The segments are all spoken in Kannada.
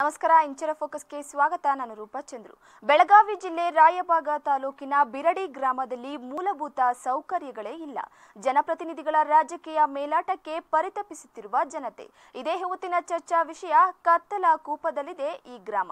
ನಮಸ್ಕಾರ ಇಂಚರ ಫೋಕಸ್ಗೆ ಸ್ವಾಗತ ನಾನು ರೂಪಾ ಚಂದ್ರು ಬೆಳಗಾವಿ ಜಿಲ್ಲೆ ರಾಯಬಾಗ ತಾಲೂಕಿನ ಬಿರಡಿ ಗ್ರಾಮದಲ್ಲಿ ಮೂಲಭೂತ ಸೌಕರ್ಯಗಳೇ ಇಲ್ಲ ಜನಪ್ರತಿನಿಧಿಗಳ ರಾಜಕೀಯ ಮೇಲಾಟಕ್ಕೆ ಪರಿತಪಿಸುತ್ತಿರುವ ಜನತೆ ಇದೇ ಹೊತ್ತಿನ ಚರ್ಚಾ ವಿಷಯ ಕತ್ತಲ ಕೂಪದಲ್ಲಿದೆ ಈ ಗ್ರಾಮ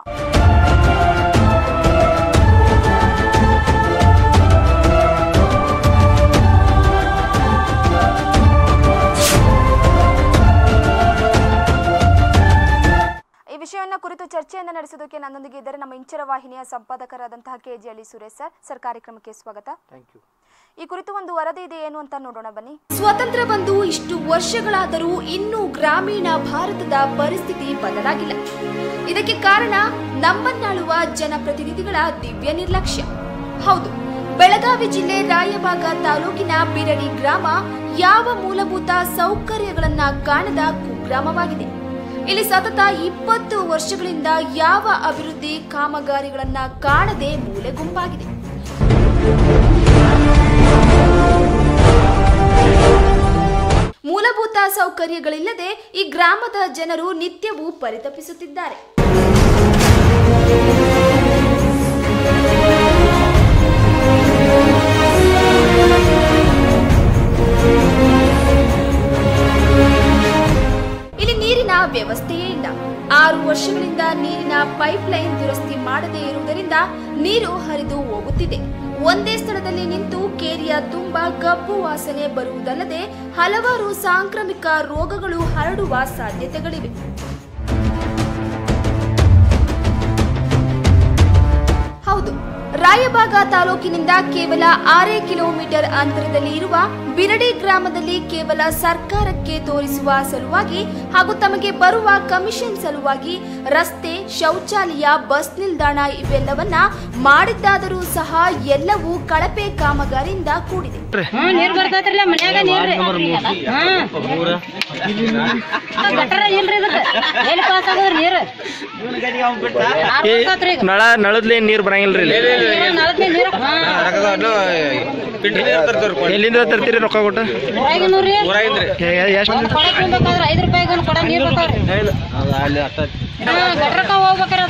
ಈ ವಿಷಯವನ್ನ ಕುರಿತು ಚರ್ಚೆಯನ್ನ ನಡೆಸೋದಕ್ಕೆ ನನ್ನೊಂದಿಗೆ ಇದ್ದಾರೆ ನಮ್ಮ ಇಂಚರ ವಾಹಿನಿಯ ಸಂಪಾದಕರಾದಂತಹ K G Ali Suresh sir sir ಕಾರ್ಯಕ್ರಮಕ್ಕೆ ಸ್ವಾಗತ ಥ್ಯಾಂಕ್ ಯು ಈ ಕುರಿತು ಒಂದು ವರದಿ ಇದೆ ಏನು ಅಂತ ನೋಡೋಣ ಬನ್ನಿ ಸ್ವತಂತ್ರ ಬಂದು ಇಷ್ಟು ವರ್ಷಗಳಾದರೂ ಇನ್ನೂ ಗ್ರಾಮೀಣ ಭಾರತದ ಪರಿಸ್ಥಿತಿ ಬದಲಾಗಿಲ್ಲ ಇದಕ್ಕೆ ಕಾರಣ ನಮ್ಮನ್ನಾಳುವ ಜನಪ್ರತಿನಿಧಿಗಳ ದಿವ್ಯ ನಿರ್ಲಕ್ಷ್ಯ ಹೌದು ಬೆಳಗಾವಿ ಜಿಲ್ಲೆ ರಾಯಬಾಗ ತಾಲೂಕಿನ ಬಿರಡಿ ಗ್ರಾಮ ಯಾವ ಮೂಲಭೂತ ಸೌಕರ್ಯಗಳನ್ನ ಕಾಣದ ಕುಗ್ರಾಮವಾಗಿದೆ ಇಲ್ಲಿ ಸತತ ಇಪ್ಪತ್ತು ವರ್ಷಗಳಿಂದ ಯಾವ ಅಭಿವೃದ್ಧಿ ಕಾಮಗಾರಿಗಳನ್ನ ಕಾಣದೆ ಮೂಲೆಗುಂಪಾಗಿದೆ ಮೂಲಭೂತ ಸೌಕರ್ಯಗಳಿಲ್ಲದೆ ಈ ಗ್ರಾಮದ ಜನರು ನಿತ್ಯವೂ ಪರಿತಪಿಸುತ್ತಿದ್ದಾರೆ ಇಲ್ಲಿ ನೀರಿನ ವ್ಯವಸ್ಥೆಯೇ ಇಲ್ಲ ಆರು ವರ್ಷಗಳಿಂದ ನೀರಿನ ಪೈಪ್ ಲೈನ್ ದುರಸ್ತಿ ಮಾಡದೇ ಇರುವುದರಿಂದ ನೀರು ಹರಿದು ಹೋಗುತ್ತಿದೆ ಒಂದೇ ಸ್ಥಳದಲ್ಲಿ ನಿಂತು ಕೇರಿಯ ತುಂಬ ಗಬ್ಬು ವಾಸನೆ ಬರುವುದಲ್ಲದೆ ಹಲವಾರು ಸಾಂಕ್ರಾಮಿಕ ರೋಗಗಳು ಹರಡುವ ಸಾಧ್ಯತೆಗಳಿವೆ ಹೌದು ರಾಯಬಾಗ ತಾಲೂಕಿನಿಂದ ಕೇವಲ ಆರೇ ಕಿಲೋಮೀಟರ್ ಅಂತರದಲ್ಲಿ ಇರುವ ಬಿರಡಿ ಗ್ರಾಮದಲ್ಲಿ ಕೇವಲ ಸರ್ಕಾರಕ್ಕೆ ತೋರಿಸುವ ಸಲುವಾಗಿ ಹಾಗೂ ತಮಗೆ ಬರುವ ಕಮಿಷನ್ ಸಲುವಾಗಿ ರಸ್ತೆ ಶೌಚಾಲಯ ಬಸ್ ನಿಲ್ದಾಣ ಇವೆಲ್ಲವನ್ನ ಮಾಡಿದ್ದಾದರೂ ಸಹ ಎಲ್ಲವೂ ಕಳಪೆ ಕಾಮಗಾರಿಯಿಂದ ಕೂಡಿದೆ ಹಾ ನೀರ್ ಬರ್ತೈತ್ರಿಲ್ಲ ಮನ್ಯಾಗ ನೀರ್ರಿ ಹಾ ಗಟರ ಇಲ್ರಿ ಇದಕ್ಕ ಎಲ್ಲಿ ಪಾಸ್ ಆಗೋದ್ರಿ ನೀರ್ ಆರ್ ಬರ್ತೈತ್ರಿ ಈಗ. ನಳ ನಳದ್ಲಿ ನೀರ್ ಬರಂಗಿಲ್ರಿ ಇಲ್ಲಿ ನೀರ್ ನಳದ್ನೇ ನೀರ್ ಹಾ ಎಲ್ಲಿಂದ ತರ್ತೀರಿ ರೊಕ್ಕ ಕೊಟ್ಟು ಊರಾಗಿನೂರ್ರಿ ಎಷ್ಟು ಒಂದ್ ಕೊಡ ತುಂಬೇಕಾದ್ರ ಐದ್ ರೂಪಾಯಿಗೆ ಒಂದ್ ಕೊಡ ನೀರ್ ಬೇಕಾವ್ರಿ ಹಾ ಗಟ್ರಕ್ಕ ಹೋಗ್ಬೇಕಾರ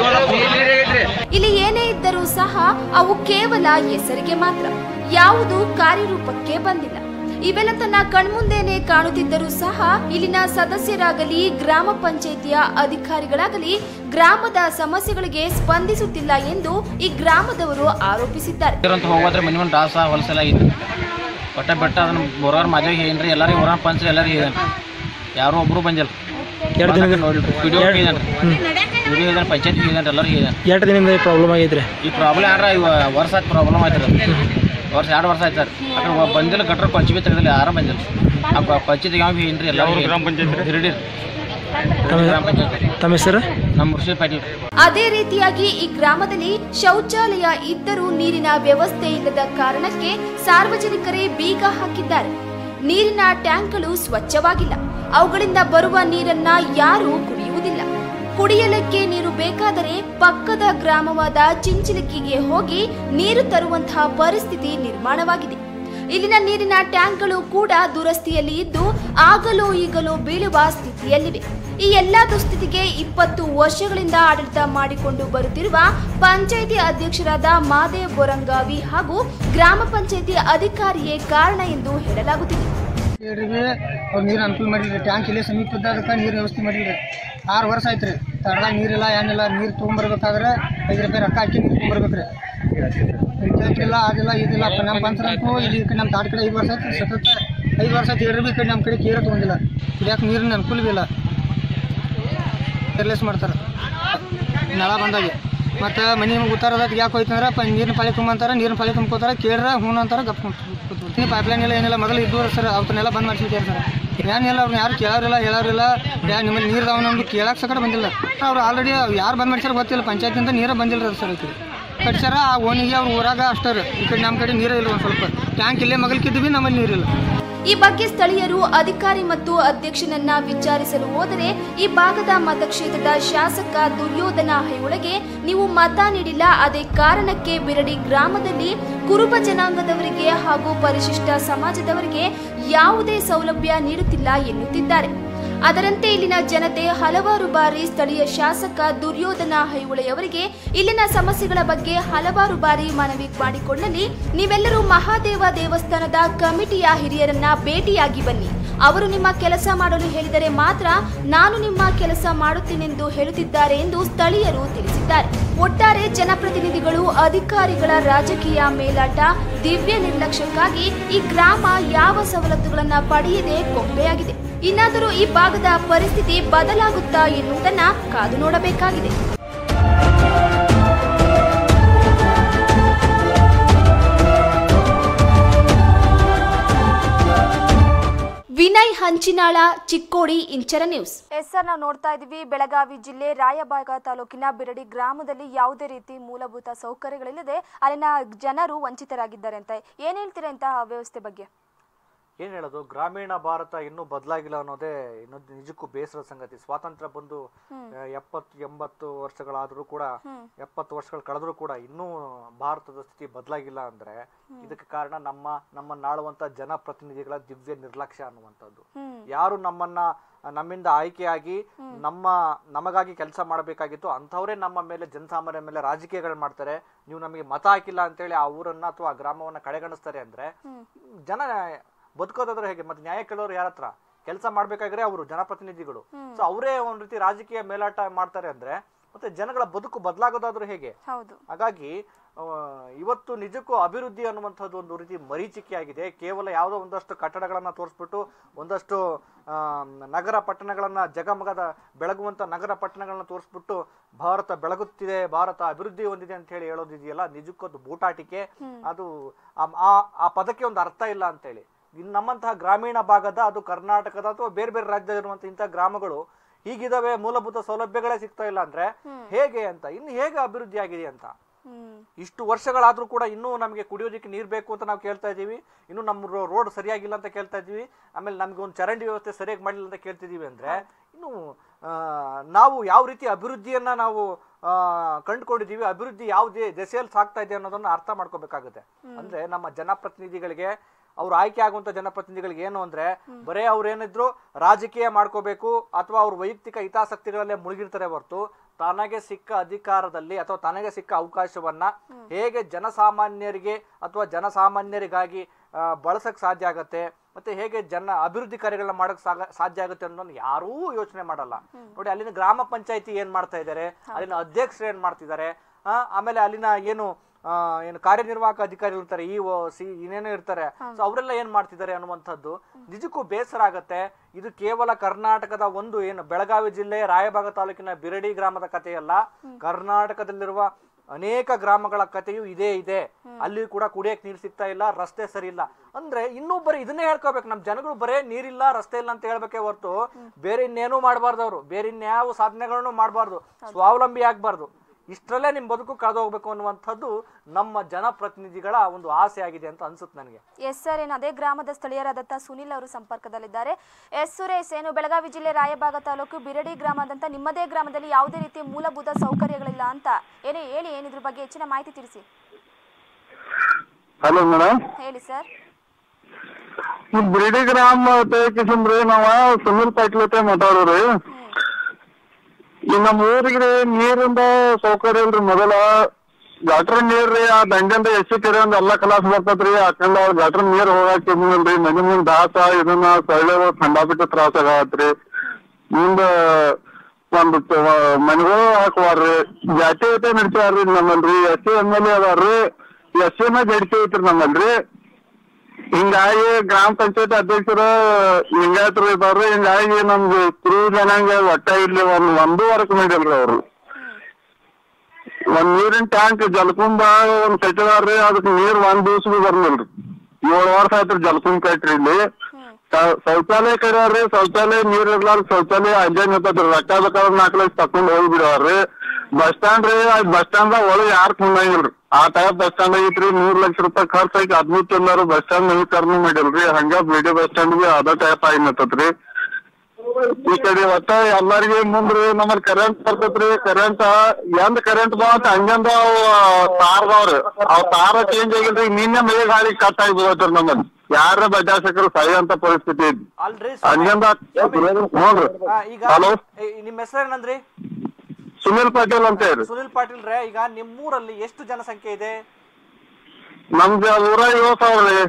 ಪಾಸ್ ಇಲ್ಲಿ ಏನೇ ಇದ್ದರೂ ಸಹ ಅವು ಕೇವಲ ಹೆಸರಿಗೆ ಮಾತ್ರ ಯಾವುದು ಕಾರ್ಯರೂಪಕ್ಕೆ ಬಂದಿಲ್ಲ ಇವೆಲ್ಲ ತನ್ನ ಕಣ್ಮುಂದೇನೆ ಕಾಣುತ್ತಿದ್ದರೂ ಸಹ ಇಲ್ಲಿನ ಸದಸ್ಯರಾಗಲಿ ಗ್ರಾಮ ಪಂಚಾಯಿತಿಯ ಅಧಿಕಾರಿಗಳಾಗಲಿ ಗ್ರಾಮದ ಸಮಸ್ಯೆಗಳಿಗೆ ಸ್ಪಂದಿಸುತ್ತಿಲ್ಲ ಎಂದು ಈ ಗ್ರಾಮದವರು ಆರೋಪಿಸಿದ್ದಾರೆ ಅಂತ ಹೋಗೋದ್ರೆ ಮನೆ ಒಂದು ದಾಸ ಹೊಲಸೆಲ್ಲ ಐತಿ ಒಟ್ಟ ಬೆಟ್ಟ ಅದನ್ನ ಬೋರಾರ್ ಮಾಜಾಗ ಏನ್ರಿ ಎಲ್ಲರಿಗೆ ಊರ ಪಂಚ ಎಲ್ಲರಿಗೆ ಹೇಳಿ ಯಾರು ಒಬ್ರು ಬಂದಿಲ್ಲ ಎರಡು ದಿನ ವಿಡಿಯೋ ಹೇಳಿದಾನೆ ವಿಡಿಯೋ ಹೇಳಿದಾನೆ ಪಂಚಾಯತ್ ಹೇಳಿದಾನೆ ಎಲ್ಲರಿಗೆ ಹೇಳಿದಾನೆ ಎಷ್ಟು ದಿನದಿಂದ ಪ್ರಾಬ್ಲಮ್ ಆಗೈತ್ರಿ ಈ ಪ್ರಾಬ್ಲಮ್ ಯಾರ ವರ್ಷ ಆಯ್ತು ಪ್ರಾಬ್ಲಮ್ ಆಯ್ತು ವರ್ಷ ಎರಡು ವರ್ಷ ಆಯ್ತು ಸರ್ ಆ ಕಡೆ ಒಬ್ಬ ಬಂದಿಲ್ಲ ಗಟ್ರ ಪಂಚಮಿ ತೆಗೆದಿಲ್ಲ ಯಾರು ಬಂದಿಲ್ಲ ಆ ಪಂಚಾಯತ್ ಯಾವ ಏನ್ರಿ ಎಲ್ಲರೂ ಗ್ರಾಮ ಪಂಚಾಯತ್ ಹಿರಿಡಿ ಗ್ರಾಮ ಪಂಚಾಯತ್ ತಮ್ಮ ಹೆಸರು ನಮ್ಮ ಮುರ್ಷಿದ್ ಪಾಟೀಲ್ ಅದೇ ರೀತಿಯಾಗಿ ಈ ಗ್ರಾಮದಲ್ಲಿ ಶೌಚಾಲಯ ಇದ್ದರೂ ನೀರಿನ ವ್ಯವಸ್ಥೆ ಇಲ್ಲದ ಕಾರಣಕ್ಕೆ ಸಾರ್ವಜನಿಕರೇ ಬೀಗ ಹಾಕಿದ್ದಾರೆ ನೀರಿನ ಟ್ಯಾಂಕ್ಗಳು ಸ್ವಚ್ಛವಾಗಿಲ್ಲ ಅವುಗಳಿಂದ ಬರುವ ನೀರನ್ನ ಯಾರೂ ಕುಡಿಯುವುದಿಲ್ಲ ಕುಡಿಯಲಿಕ್ಕೆ ನೀರು ಬೇಕಾದರೆ ಪಕ್ಕದ ಗ್ರಾಮವಾದ ಚಿಂಚಲಿಕ್ಕಿಗೆ ಹೋಗಿ ನೀರು ತರುವಂತಹ ಪರಿಸ್ಥಿತಿ ನಿರ್ಮಾಣವಾಗಿದೆ ಇಲ್ಲಿನ ನೀರಿನ ಟ್ಯಾಂಕ್ಗಳು ಕೂಡ ದುರಸ್ತಿಯಲ್ಲಿ ಇದ್ದು ಆಗಲೋ ಈಗಲೋ ಬೀಳುವ ಸ್ಥಿತಿಯಲ್ಲಿವೆ ಈ ಎಲ್ಲಾ ದುಸ್ಥಿತಿಗೆ ಇಪ್ಪತ್ತು ವರ್ಷಗಳಿಂದ ಆಡಳಿತ ಮಾಡಿಕೊಂಡು ಬರುತ್ತಿರುವ ಪಂಚಾಯಿತಿ ಅಧ್ಯಕ್ಷರಾದ ಮಾದೇವ್ ಬೊರಂಗಾವಿ ಹಾಗೂ ಗ್ರಾಮ ಪಂಚಾಯಿತಿ ಅಧಿಕಾರಿಯೇ ಕಾರಣ ಎಂದು ಹೇಳಲಾಗುತ್ತಿದೆ ಹೇಳ್ರಿ ಅವ್ರು ನೀರು ಅನುಕೂಲ ಮಾಡಿಲ್ರಿ ಟ್ಯಾಂಕ್ ಇಲ್ಲೇ ಸಮೀಪ ಇದ್ದದಕ್ಕೆ ನೀರು ವ್ಯವಸ್ಥೆ ಮಾಡಿಲ್ರಿ ಆರು ವರ್ಷ ಆಯ್ತು ರೀ ತಡ್ದಾಗ ನೀರಿಲ್ಲ ಏನಿಲ್ಲ ನೀರು ತೊಗೊಂಬರ್ಬೇಕಾದ್ರೆ ಐದು ರೂಪಾಯಿ ರೊಕ್ಕ ಹಾಕಿ ನೀರು ತೊಗೊಂಬರ್ಬೇಕು ರೀ ಟ್ಯಾಂಕ್ ಇಲ್ಲ ಅದಿಲ್ಲ ಇದಿಲ್ಲ ಅಪ್ಪ ನಮ್ಮ ಪಂಚರಂತೂ ಇಲ್ಲಿ ಈ ಕಡೆ ನಮ್ಮ ತಾಟ ಕಡೆ ಐದು ವರ್ಷ ಆಯ್ತು ಸತತ ಐದು ವರ್ಷ ಆಯ್ತು ಹೇಳ್ರಿ ಈ ಕಡೆ ನಮ್ಮ ಕಡೆ ಕೇರ ತೊಗೊಂಡಿಲ್ಲ ಕುಡಿಯಾಕೆ ನೀರಿನ ಅನುಕೂಲವಿಲ್ಲ ಕೆರ್ಲೆಸ್ ಮಾಡ್ತಾರೆ ನಳ ಬಂದಾಗೆ ಮತ್ತು ಮನೆ ಉತ್ತಾರದಾಗ ಯಾಕೆ ಹೋಯ್ತಂದ್ರೆ ಪ ನೀರಿನ ಪಾಳಿ ತುಂಬಂತಾರೆ ನೀರಿನ ಪಾಳಿ ತುಂಬ್ಕೋತಾರೆ ಕೇಳ್ರ ಹ್ಞೂ ಅಂತಾರೆ ಗಪ್ ಕೂತ್ಬಿಡ್ತೀನಿ ಪೈಪ್ ಲೈನ್ ಎಲ್ಲ ಏನಿಲ್ಲ ಮೊದಲು ಇದ್ದು ಸರ್ ಅವತ್ತನ್ನೆಲ್ಲ ಬಂದ್ ಮಾಡಿಸಿದ್ದಾರೆ ಸರ್ ಏನಿಲ್ಲ ಅವ್ರನ್ನ ಯಾರು ಕೇಳೋರಿಲ್ಲ ಹೇಳೋರಿಲ್ಲ ಯಾ ನಿಮ್ಮಲ್ಲಿ ನೀರು ದಾವ ನಮ್ಗೆ ಕೇಳಕ್ಕೆ ಸಕಡೆ ಬಂದಿಲ್ಲ ಅವ್ರು ಆಲ್ರೆಡಿ ಯಾರು ಬಂದ್ ಮಾಡ್ಸಾರ ಗೊತ್ತಿಲ್ಲ ಪಂಚಾಯತಿಂದ ನೀರೇ ಬಂದಿಲ್ಲ ಸರ್ ಈ ಕಡೆ ಕಟ್ಸ್ಯಾರ ಆ ಓಣಿಗೆ ಅವ್ರ ಊರಾಗ ಅಷ್ಟೇ ರೀ ಈ ಕಡೆ ನಮ್ಮ ಕಡೆ ನೀರೇ ಇಲ್ಲ ಒಂದು ಸ್ವಲ್ಪ ಟ್ಯಾಂಕ್ ಇಲ್ಲೇ ಮಗಲ್ಕಿದ್ವಿ ನಮ್ಮಲ್ಲಿ ನೀರಿಲ್ಲ ಈ ಬಗ್ಗೆ ಸ್ಥಳೀಯರು ಅಧಿಕಾರಿ ಮತ್ತು ಅಧ್ಯಕ್ಷನನ್ನ ವಿಚಾರಿಸಲು ಹೋದರೆ ಈ ಭಾಗದ ಮತಕ್ಷೇತ್ರದ ಶಾಸಕ ದುರ್ಯೋಧನ ಹೈಯೊಳಗೆ ನೀವು ಮತ ನೀಡಿಲ್ಲ ಅದೇ ಕಾರಣಕ್ಕೆ ಬಿರಡಿ ಗ್ರಾಮದಲ್ಲಿ ಕುರುಬ ಜನಾಂಗದವರಿಗೆ ಹಾಗೂ ಪರಿಶಿಷ್ಟ ಸಮಾಜದವರಿಗೆ ಯಾವುದೇ ಸೌಲಭ್ಯ ನೀಡುತ್ತಿಲ್ಲ ಎನ್ನುತ್ತಿದ್ದಾರೆ ಅದರಂತೆ ಇಲ್ಲಿನ ಜನತೆ ಹಲವಾರು ಬಾರಿ ಸ್ಥಳೀಯ ಶಾಸಕ ದುರ್ಯೋಧನ ಹೈಹೊಳೆಯವರಿಗೆ ಇಲ್ಲಿನ ಸಮಸ್ಯೆಗಳ ಬಗ್ಗೆ ಹಲವಾರು ಬಾರಿ ಮನವಿ ಮಾಡಿಕೊಂಡಲ್ಲಿ ನೀವೆಲ್ಲರೂ ಮಹಾದೇವ ದೇವಸ್ಥಾನದ ಕಮಿಟಿಯ ಹಿರಿಯರನ್ನ ಭೇಟಿಯಾಗಿ ಬನ್ನಿ ಅವರು ನಿಮ್ಮ ಕೆಲಸ ಮಾಡಲು ಹೇಳಿದರೆ ಮಾತ್ರ ನಾನು ನಿಮ್ಮ ಕೆಲಸ ಮಾಡುತ್ತೇನೆಂದು ಹೇಳುತ್ತಿದ್ದಾರೆ ಎಂದು ಸ್ಥಳೀಯರು ತಿಳಿಸಿದ್ದಾರೆ ಒಟ್ಟಾರೆ ಜನಪ್ರತಿನಿಧಿಗಳು ಅಧಿಕಾರಿಗಳ ರಾಜಕೀಯ ಮೇಲಾಟ ದಿವ್ಯ ನಿರ್ಲಕ್ಷ್ಯಕ್ಕಾಗಿ ಈ ಗ್ರಾಮ ಯಾವ ಸವಲತ್ತುಗಳನ್ನ ಪಡೆಯದೆ ಕೊಂಬೆಯಾಗಿದೆ ಇನ್ನಾದರೂ ಈ ಭಾಗದ ಪರಿಸ್ಥಿತಿ ಬದಲಾಗುತ್ತಾ ಎನ್ನುವುದನ್ನ ಕಾದು ನೋಡಬೇಕಾಗಿದೆ Vinay Hanchinal Chikkodi Inchara news yes sir ನಾವು ನೋಡ್ತಾ ಇದೀವಿ ಬೆಳಗಾವಿ ಜಿಲ್ಲೆ ರಾಯಬಾಗ ತಾಲೂಕಿನ ಬಿರಡಿ ಗ್ರಾಮದಲ್ಲಿ ಯಾವುದೇ ರೀತಿ ಮೂಲಭೂತ ಸೌಕರ್ಯಗಳಿಲ್ಲದೆ ಅಲ್ಲಿನ ಜನರು ವಂಚಿತರಾಗಿದ್ದಾರೆ ಅಂತ ಏನ್ ಹೇಳ್ತೀರಾ ಇಂತಹ ವ್ಯವಸ್ಥೆ ಬಗ್ಗೆ ಏನು ಹೇಳೋದು ಗ್ರಾಮೀಣ ಭಾರತ ಇನ್ನೂ ಬದಲಾಗಿಲ್ಲ ಅನ್ನೋದೇ ಇನ್ನೊಂದು ನಿಜಕ್ಕೂ ಬೇಸರದ ಸಂಗತಿ ಸ್ವಾತಂತ್ರ್ಯ ಬಂದು ಆ, ಎಪ್ಪತ್ತು ಎಂಬತ್ತು ವರ್ಷಗಳಾದರೂ ಕೂಡ ಎಪ್ಪತ್ತು ವರ್ಷಗಳು ಕಳೆದರೂ ಕೂಡ ಇನ್ನೂ ಭಾರತದ ಸ್ಥಿತಿ ಬದಲಾಗಿಲ್ಲ ಅಂದ್ರೆ ಇದಕ್ಕೆ ಕಾರಣ ನಮ್ಮ ನಮ್ಮನ್ನಾಳುವಂತ ಜನಪ್ರತಿನಿಧಿಗಳ ದಿವ್ಯ ನಿರ್ಲಕ್ಷ್ಯ ಅನ್ನುವಂಥದ್ದು ಯಾರು ನಮ್ಮನ್ನ ನಮ್ಮಿಂದ ಆಯ್ಕೆಯಾಗಿ ನಮ್ಮ ನಮಗಾಗಿ ಕೆಲಸ ಮಾಡಬೇಕಾಗಿತ್ತು ಅಂಥವರೇ ನಮ್ಮ ಮೇಲೆ ಜನಸಾಮಾನ್ಯರ ಮೇಲೆ ರಾಜಕೀಯಗಳು ಮಾಡ್ತಾರೆ ನೀವು ನಮಗೆ ಮತ ಹಾಕಿಲ್ಲ ಅಂತೇಳಿ ಆ ಊರನ್ನ ಅಥವಾ ಆ ಗ್ರಾಮವನ್ನ ಕಡೆಗಣಿಸ್ತಾರೆ ಅಂದ್ರೆ ಜನ ಬದುಕೋದಾದ್ರೆ ಹೇಗೆ ಮತ್ತೆ ನ್ಯಾಯ ಕೇಳೋರು ಯಾರ ಹತ್ರ ಕೆಲಸ ಮಾಡ್ಬೇಕಾದ್ರೆ ಅವರು ಜನಪ್ರತಿನಿಧಿಗಳು ಸೊ ಅವರೇ ಒಂದ್ ರೀತಿ ರಾಜಕೀಯ ಮೇಲಾಟ ಮಾಡ್ತಾರೆ ಅಂದ್ರೆ ಮತ್ತೆ ಜನಗಳ ಬದುಕು ಬದಲಾಗೋದಾದ್ರೂ ಹೇಗೆ ಹೌದು ಹಾಗಾಗಿ ಆ, ಇವತ್ತು ನಿಜಕ್ಕೂ ಅಭಿವೃದ್ಧಿ ಅನ್ನುವಂಥದ್ದು ಒಂದು ರೀತಿ ಮರೀಚಿಕೆ ಆಗಿದೆ ಕೇವಲ ಯಾವುದೋ ಒಂದಷ್ಟು ಕಟ್ಟಡಗಳನ್ನ ತೋರಿಸ್ಬಿಟ್ಟು ಒಂದಷ್ಟು ಆ, ನಗರ ಪಟ್ಟಣಗಳನ್ನ ಜಗಮಗದ ಬೆಳಗುವಂತ ನಗರ ಪಟ್ಟಣಗಳನ್ನ ತೋರಿಸ್ಬಿಟ್ಟು ಭಾರತ ಬೆಳಗುತ್ತಿದೆ ಭಾರತ ಅಭಿವೃದ್ಧಿ ಹೊಂದಿದೆ ಅಂತ ಹೇಳಿ ಹೇಳೋದಿದೆಯಲ್ಲ ನಿಜಕ್ಕೂ ಅದು ಬೂಟಾಟಿಕೆ ಅದು ಆ- ಆ- ಆ ಪದಕ್ಕೆ ಒಂದು ಅರ್ಥ ಇಲ್ಲ ಅಂತೇಳಿ ಇನ್ನು ನಮ್ಮಂತಹ ಗ್ರಾಮೀಣ ಭಾಗದ ಅದು ಕರ್ನಾಟಕದ ಅಥವಾ ಬೇರೆ ಬೇರೆ ರಾಜ್ಯದಲ್ಲಿರುವಂತಹ ಇಂತಹ ಗ್ರಾಮಗಳು ಹೀಗಿದಾವೆ ಮೂಲಭೂತ ಸೌಲಭ್ಯಗಳೇ ಸಿಗ್ತಾ ಇಲ್ಲ ಅಂದ್ರೆ ಹೇಗೆ ಅಂತ ಇನ್ನು ಹೇಗೆ ಅಭಿವೃದ್ಧಿ ಆಗಿದೆ ಅಂತ ಹ್ಮ್ ಇಷ್ಟು ವರ್ಷಗಳಾದ್ರೂ ಕೂಡ ಇನ್ನೂ ನಮಗೆ ಕುಡಿಯೋದಕ್ಕೆ ನೀರು ಬೇಕು ಅಂತ ನಾವು ಕೇಳ್ತಾ ಇದ್ದೀವಿ ಇನ್ನು ನಮ್ಮ ರೋಡ್ ಸರಿಯಾಗಿಲ್ಲ ಅಂತ ಕೇಳ್ತಾ ಇದ್ದೀವಿ ಆಮೇಲೆ ನಮ್ಗೆ ಒಂದು ಚರಂಡಿ ವ್ಯವಸ್ಥೆ ಸರಿಯಾಗಿ ಮಾಡಿಲ್ಲ ಅಂತ ಕೇಳ್ತಿದೀವಿ ಅಂದ್ರೆ ಇನ್ನು ಆ, ನಾವು ಯಾವ ರೀತಿ ಅಭಿವೃದ್ಧಿಯನ್ನ ನಾವು ಆ, ಕಂಡುಕೊಂಡಿದೀವಿ ಅಭಿವೃದ್ಧಿ ಯಾವ ದೇ- ದೆಸೆಯಲ್ಲಿ ಸಾಗ್ತಾ ಇದೆ ಅನ್ನೋದನ್ನ ಅರ್ಥ ಮಾಡ್ಕೋಬೇಕಾಗುತ್ತೆ ಅಂದ್ರೆ ನಮ್ಮ ಜನಪ್ರತಿನಿಧಿಗಳಿಗೆ ಅವ್ರು ಆಯ್ಕೆ ಆಗುವಂತ ಜನಪ್ರತಿನಿಧಿಗಳಿಗೆ ಏನು ಅಂದ್ರೆ ಬರೇ ಅವ್ರು ಏನಿದ್ರು ರಾಜಕೀಯ ಮಾಡ್ಕೋಬೇಕು ಅಥವಾ ಅವ್ರ ವೈಯಕ್ತಿಕ ಹಿತಾಸಕ್ತಿಗಳಲ್ಲೇ ಮುಳುಗಿರ್ತಾರೆ ಹೊರತು ತನಗೆ ಸಿಕ್ಕ ಅಧಿಕಾರದಲ್ಲಿ ಅಥವಾ ತನಗೆ ಸಿಕ್ಕ ಅವಕಾಶವನ್ನ ಹೇಗೆ ಜನಸಾಮಾನ್ಯರಿಗೆ ಅಥವಾ ಜನಸಾಮಾನ್ಯರಿಗಾಗಿ ಆ, ಬಳಸಕ್ ಸಾಧ್ಯ ಆಗತ್ತೆ ಮತ್ತೆ ಹೇಗೆ ಜನ ಅಭಿವೃದ್ಧಿ ಕಾರ್ಯಗಳನ್ನ ಮಾಡಕ್ ಸಾಗ- ಸಾಧ್ಯ ಆಗುತ್ತೆ ಅನ್ನೋದನ್ನ ಯಾರೂ ಯೋಚನೆ ಮಾಡಲ್ಲ ನೋಡಿ ಅಲ್ಲಿನ ಗ್ರಾಮ ಪಂಚಾಯತಿ ಏನ್ ಮಾಡ್ತಾ ಇದ್ದಾರೆ ಅಲ್ಲಿನ ಅಧ್ಯಕ್ಷರು ಏನ್ ಮಾಡ್ತಿದ್ದಾರೆ ಆ, ಆಮೇಲೆ ಅಲ್ಲಿನ ಏನು ಆ, ಏನು ಕಾರ್ಯನಿರ್ವಾಹಕ ಅಧಿಕಾರಿಗಳು ಇರ್ತಾರೆ ಇ ಒ ಸಿ ಇನ್ನೇನೋ ಇರ್ತಾರೆ ಸೊ ಅವರೆಲ್ಲ ಏನ್ ಮಾಡ್ತಿದ್ದಾರೆ ಅನ್ನುವಂಥದ್ದು ನಿಜಕ್ಕೂ ಬೇಸರ ಆಗತ್ತೆ ಇದು ಕೇವಲ ಕರ್ನಾಟಕದ ಒಂದು ಏನು ಬೆಳಗಾವಿ ಜಿಲ್ಲೆ ರಾಯಬಾಗ ತಾಲೂಕಿನ ಬಿರಡಿ ಗ್ರಾಮದ ಕಥೆಯಲ್ಲ ಕರ್ನಾಟಕದಲ್ಲಿರುವ ಅನೇಕ ಗ್ರಾಮಗಳ ಕಥೆಯು ಇದೇ ಇದೆ ಅಲ್ಲಿ ಕೂಡ ಕುಡಿಯಕ್ ನೀರು ಸಿಗ್ತಾ ಇಲ್ಲ ರಸ್ತೆ ಸರಿ ಇಲ್ಲ ಅಂದ್ರೆ ಇನ್ನೂ ಬರೀ ಇದನ್ನೇ ಹೇಳ್ಕೋಬೇಕು ನಮ್ ಜನಗಳು ಬರೇ ನೀರಿಲ್ಲ ರಸ್ತೆ ಇಲ್ಲ ಅಂತ ಹೇಳ್ಬೇಕೆ ಹೊರತು ಬೇರೆ ಇನ್ನೇನು ಮಾಡಬಾರ್ದು ಅವರು ಬೇರೆ ಇನ್ಯಾವ ಸಾಧನೆಗಳನ್ನು ಮಾಡಬಾರ್ದು ಸ್ವಾವಲಂಬಿ ಆಗ್ಬಾರ್ದು ಇಷ್ಟರಲ್ಲೇ ನಿಮ್ ಬದುಕು ಕಳೆದು ಹೋಗ್ಬೇಕು ಅನ್ನುವಂಥದ್ದು ನಮ್ಮ ಜನಪ್ರತಿನಿಧಿಗಳ ಒಂದು ಆಸೆ ಆಗಿದೆ ಅಂತ ಅನ್ಸುತ್ತೆ ನನಗೆ ಎಸ್ ಸರ್ ಏನು ಅದೇ ಗ್ರಾಮದ ಸ್ಥಳೀಯರಾದಂಥ ಸುನಿಲ್ ಅವರು ಸಂಪರ್ಕದಲ್ಲಿದ್ದಾರೆ ಎಸ್ ಸುರೇಶ್ ಏನು ಬೆಳಗಾವಿ ಜಿಲ್ಲೆ ರಾಯಬಾಗ ತಾಲೂಕು ಬಿರಡಿ ಗ್ರಾಮದಂತ ನಿಮ್ಮದೇ ಗ್ರಾಮದಲ್ಲಿ ಯಾವುದೇ ರೀತಿಯ ಮೂಲಭೂತ ಸೌಕರ್ಯಗಳಿಲ್ಲ ಅಂತ ಏನೇ ಹೇಳಿ ಏನು ಇದ್ರ ಬಗ್ಗೆ ಹೆಚ್ಚಿನ ಮಾಹಿತಿ ತಿಳಿಸಿ ಹಲೋ ಮೇಡಮ್ ಹೇಳಿ ಸರ್ ಈ ಬಿಡಿ ಗ್ರಾಮ ಕಿಸಂದ್ರಿ ನಾವ ಸುನಿಲ್ ಪಾಟೀಲ್ ಅಂತ ಮಾತಾಡೋರಿ ಈ ನಮ್ಮ ಊರಿಗೆ ನೀರಿಂದ ಸೌಕರ್ಯ ಇಲ್ರಿ ಮೊದಲ ಗಟ್ರ ನೀರ್ರಿ ಆ ದಂಡೆಂದ ಎಸಿ ಕೆರೆ ಒಂದ್ ಎಲ್ಲಾ ಕಲಾಸ್ ಬರ್ತದ್ರಿ ಯಾಕಂದ್ರ ಅವ್ರ ಗಟ್ರ ನೀರ್ ಹೋಗಾಕ್ ಇಲ್ರಿ ಮನಿ ಮುಂದ್ ದಾಸ ಇದನ್ನ ಸೊಳ್ಳೆ ಖಂಡಾಬಿಟ್ಟು ತ್ರಾಸ ಆಗತ್ರಿ ಮುಂದ ಒಂದು ಮನೆಗಳು ಹಾಕುವಾರ್ರಿ ಜಾತಿ ಐತೆ ನಡ್ಸ್ಯಾರ್ರಿ ನಮ್ಮಲ್ರಿ S C M L A ಅದಾರ್ರಿ ಎಸ್ ಸಿ ಎಮ್ ಜಡ್ತಿ ಐತ್ರಿ ನಮ್ಮಲ್ರಿ ಹಿಂಗಾಗಿ ಗ್ರಾಮ ಪಂಚಾಯತ್ ಅಧ್ಯಕ್ಷರು ಲಿಂಗಾಯತರು ಇದಾರ್ರಿ ಹಿಂಗಾಗಿ ನಮ್ದು ಕುರು ಜನಾಂಗ ಒಟ್ಟ ಇಲ್ಲಿ ಒಂದ್ ಒಂದು ವರ್ಕ್ ಮಾಡಿಲ್ರಿ ಅವ್ರು ಒಂದ್ ನೀರಿನ ಟ್ಯಾಂಕ್ ಜಲಕುಂಬ ಒಂದ್ ಕಟ್ಟಿದಾರ್ರಿ ಅದಕ್ಕೆ ನೀರ್ ಒಂದ್ ದಿವ್ಸ ಬಿ ಬರ್ಲಿಲ್ರಿ ಏಳು ವರ್ಷ ಆಯ್ತ್ರಿ ಜಲಕುಂಬ ಕಟ್ರಿ ಇಲ್ಲಿ ಶ- ಶೌಚಾಲಯ ಕಡ್ಯಾರ್ರಿ ಶೌಚಾಲಯ ನೀರ್ ಇರ್ಲಾರ ಶೌಚಾಲಯ ಅಲ್ಲೇ ನಿಂತದ್ರಿ ರೊಕ್ಕ ಬೇಕಾದ್ರೆ ನಾಲ್ಕು ಲಕ್ಷ ತಕೊಂಡ್ ಹೋಗಿ ಬಿಡವಾರ್ರಿ ಬಸ್ ಸ್ಟ್ಯಾಂಡ್ ರೀ ಆ ಬಸ್ ಸ್ಟ್ಯಾಂಡ್ ದಾಗ ಒಳಗ್ ಯಾರು ಕುಂದಂಗಿಲ್ರಿ ಆ ಟೈಪ್ ಬಸ್ ಸ್ಟ್ಯಾಂಡ್ ಐತ್ರಿ ಮೂರ್ ಲಕ್ಷ ರೂಪಾಯಿ ಖರ್ಚ್ ಐತಿ ಅದ್ನು ತಿನ್ನೋರು ಬಸ್ ಸ್ಟ್ಯಾಂಡ್ ನವೀಕರಣ ಮಾಡಿಲ್ರಿ ಹಂಗ ಬಿಡಿ ಬಸ್ ಸ್ಟ್ಯಾಂಡ್ ಬಿ ಅದ ಟೈಪ್ ಆಗಿ ನಿಂತತ್ರಿ ಈ ಕಡೆ ಒಟ್ಟ ಎಲ್ಲಾರ್ಗಿ ಮುಂದ್ರಿ ನಮ್ಮಲ್ಲಿ ಕರೆಂಟ್ ಬರ್ತೈತ್ರಿ ಕರೆಂಟ್ ಎಂದ್ ಕರೆಂಟ್ ಬಂತ ಹಂಗಂದ ಅವು ತಾರ್ದವ್ರಿ ಅವ್ ತಾರ ಚೇಂಜ್ ಆಗಿಲ್ರಿ ನಿನ್ನೆ ಮಳೆ ಗಾಳಿ ಕಟ್ ಆಗಿ ಬೀಳತ್ರಿ ನಮ್ಮಲ್ಲಿ ಯಾರ ಬಜಾಸಕರು ಸಾಯುವಂತ ಪರಿಸ್ಥಿತಿ ಐತಿ ಅಲ್ರಿ ಸ್ವಾಮಿ. ಹಂಗಂದ ನೋಡ್ರಿ ಆ, ಈಗ ಹಲೋ ಏ, ನಿಮ್ಮ ಹೆಸರೇನಂದ್ರಿ ಸುನಿಲ್ ಪಾಟೀಲ್ ಅಂತ ಹೇಳಿ ಸುನಿಲ್ ಪಾಟೀಲ್ ರೇ ಈಗ ನಿಮ್ಮೂರಲ್ಲಿ ಎಷ್ಟು ಜನಸಂಖ್ಯೆ ಇದೆ ನಮ್ದು ಊರ ಏಳು ಸಾವಿರ ರೀ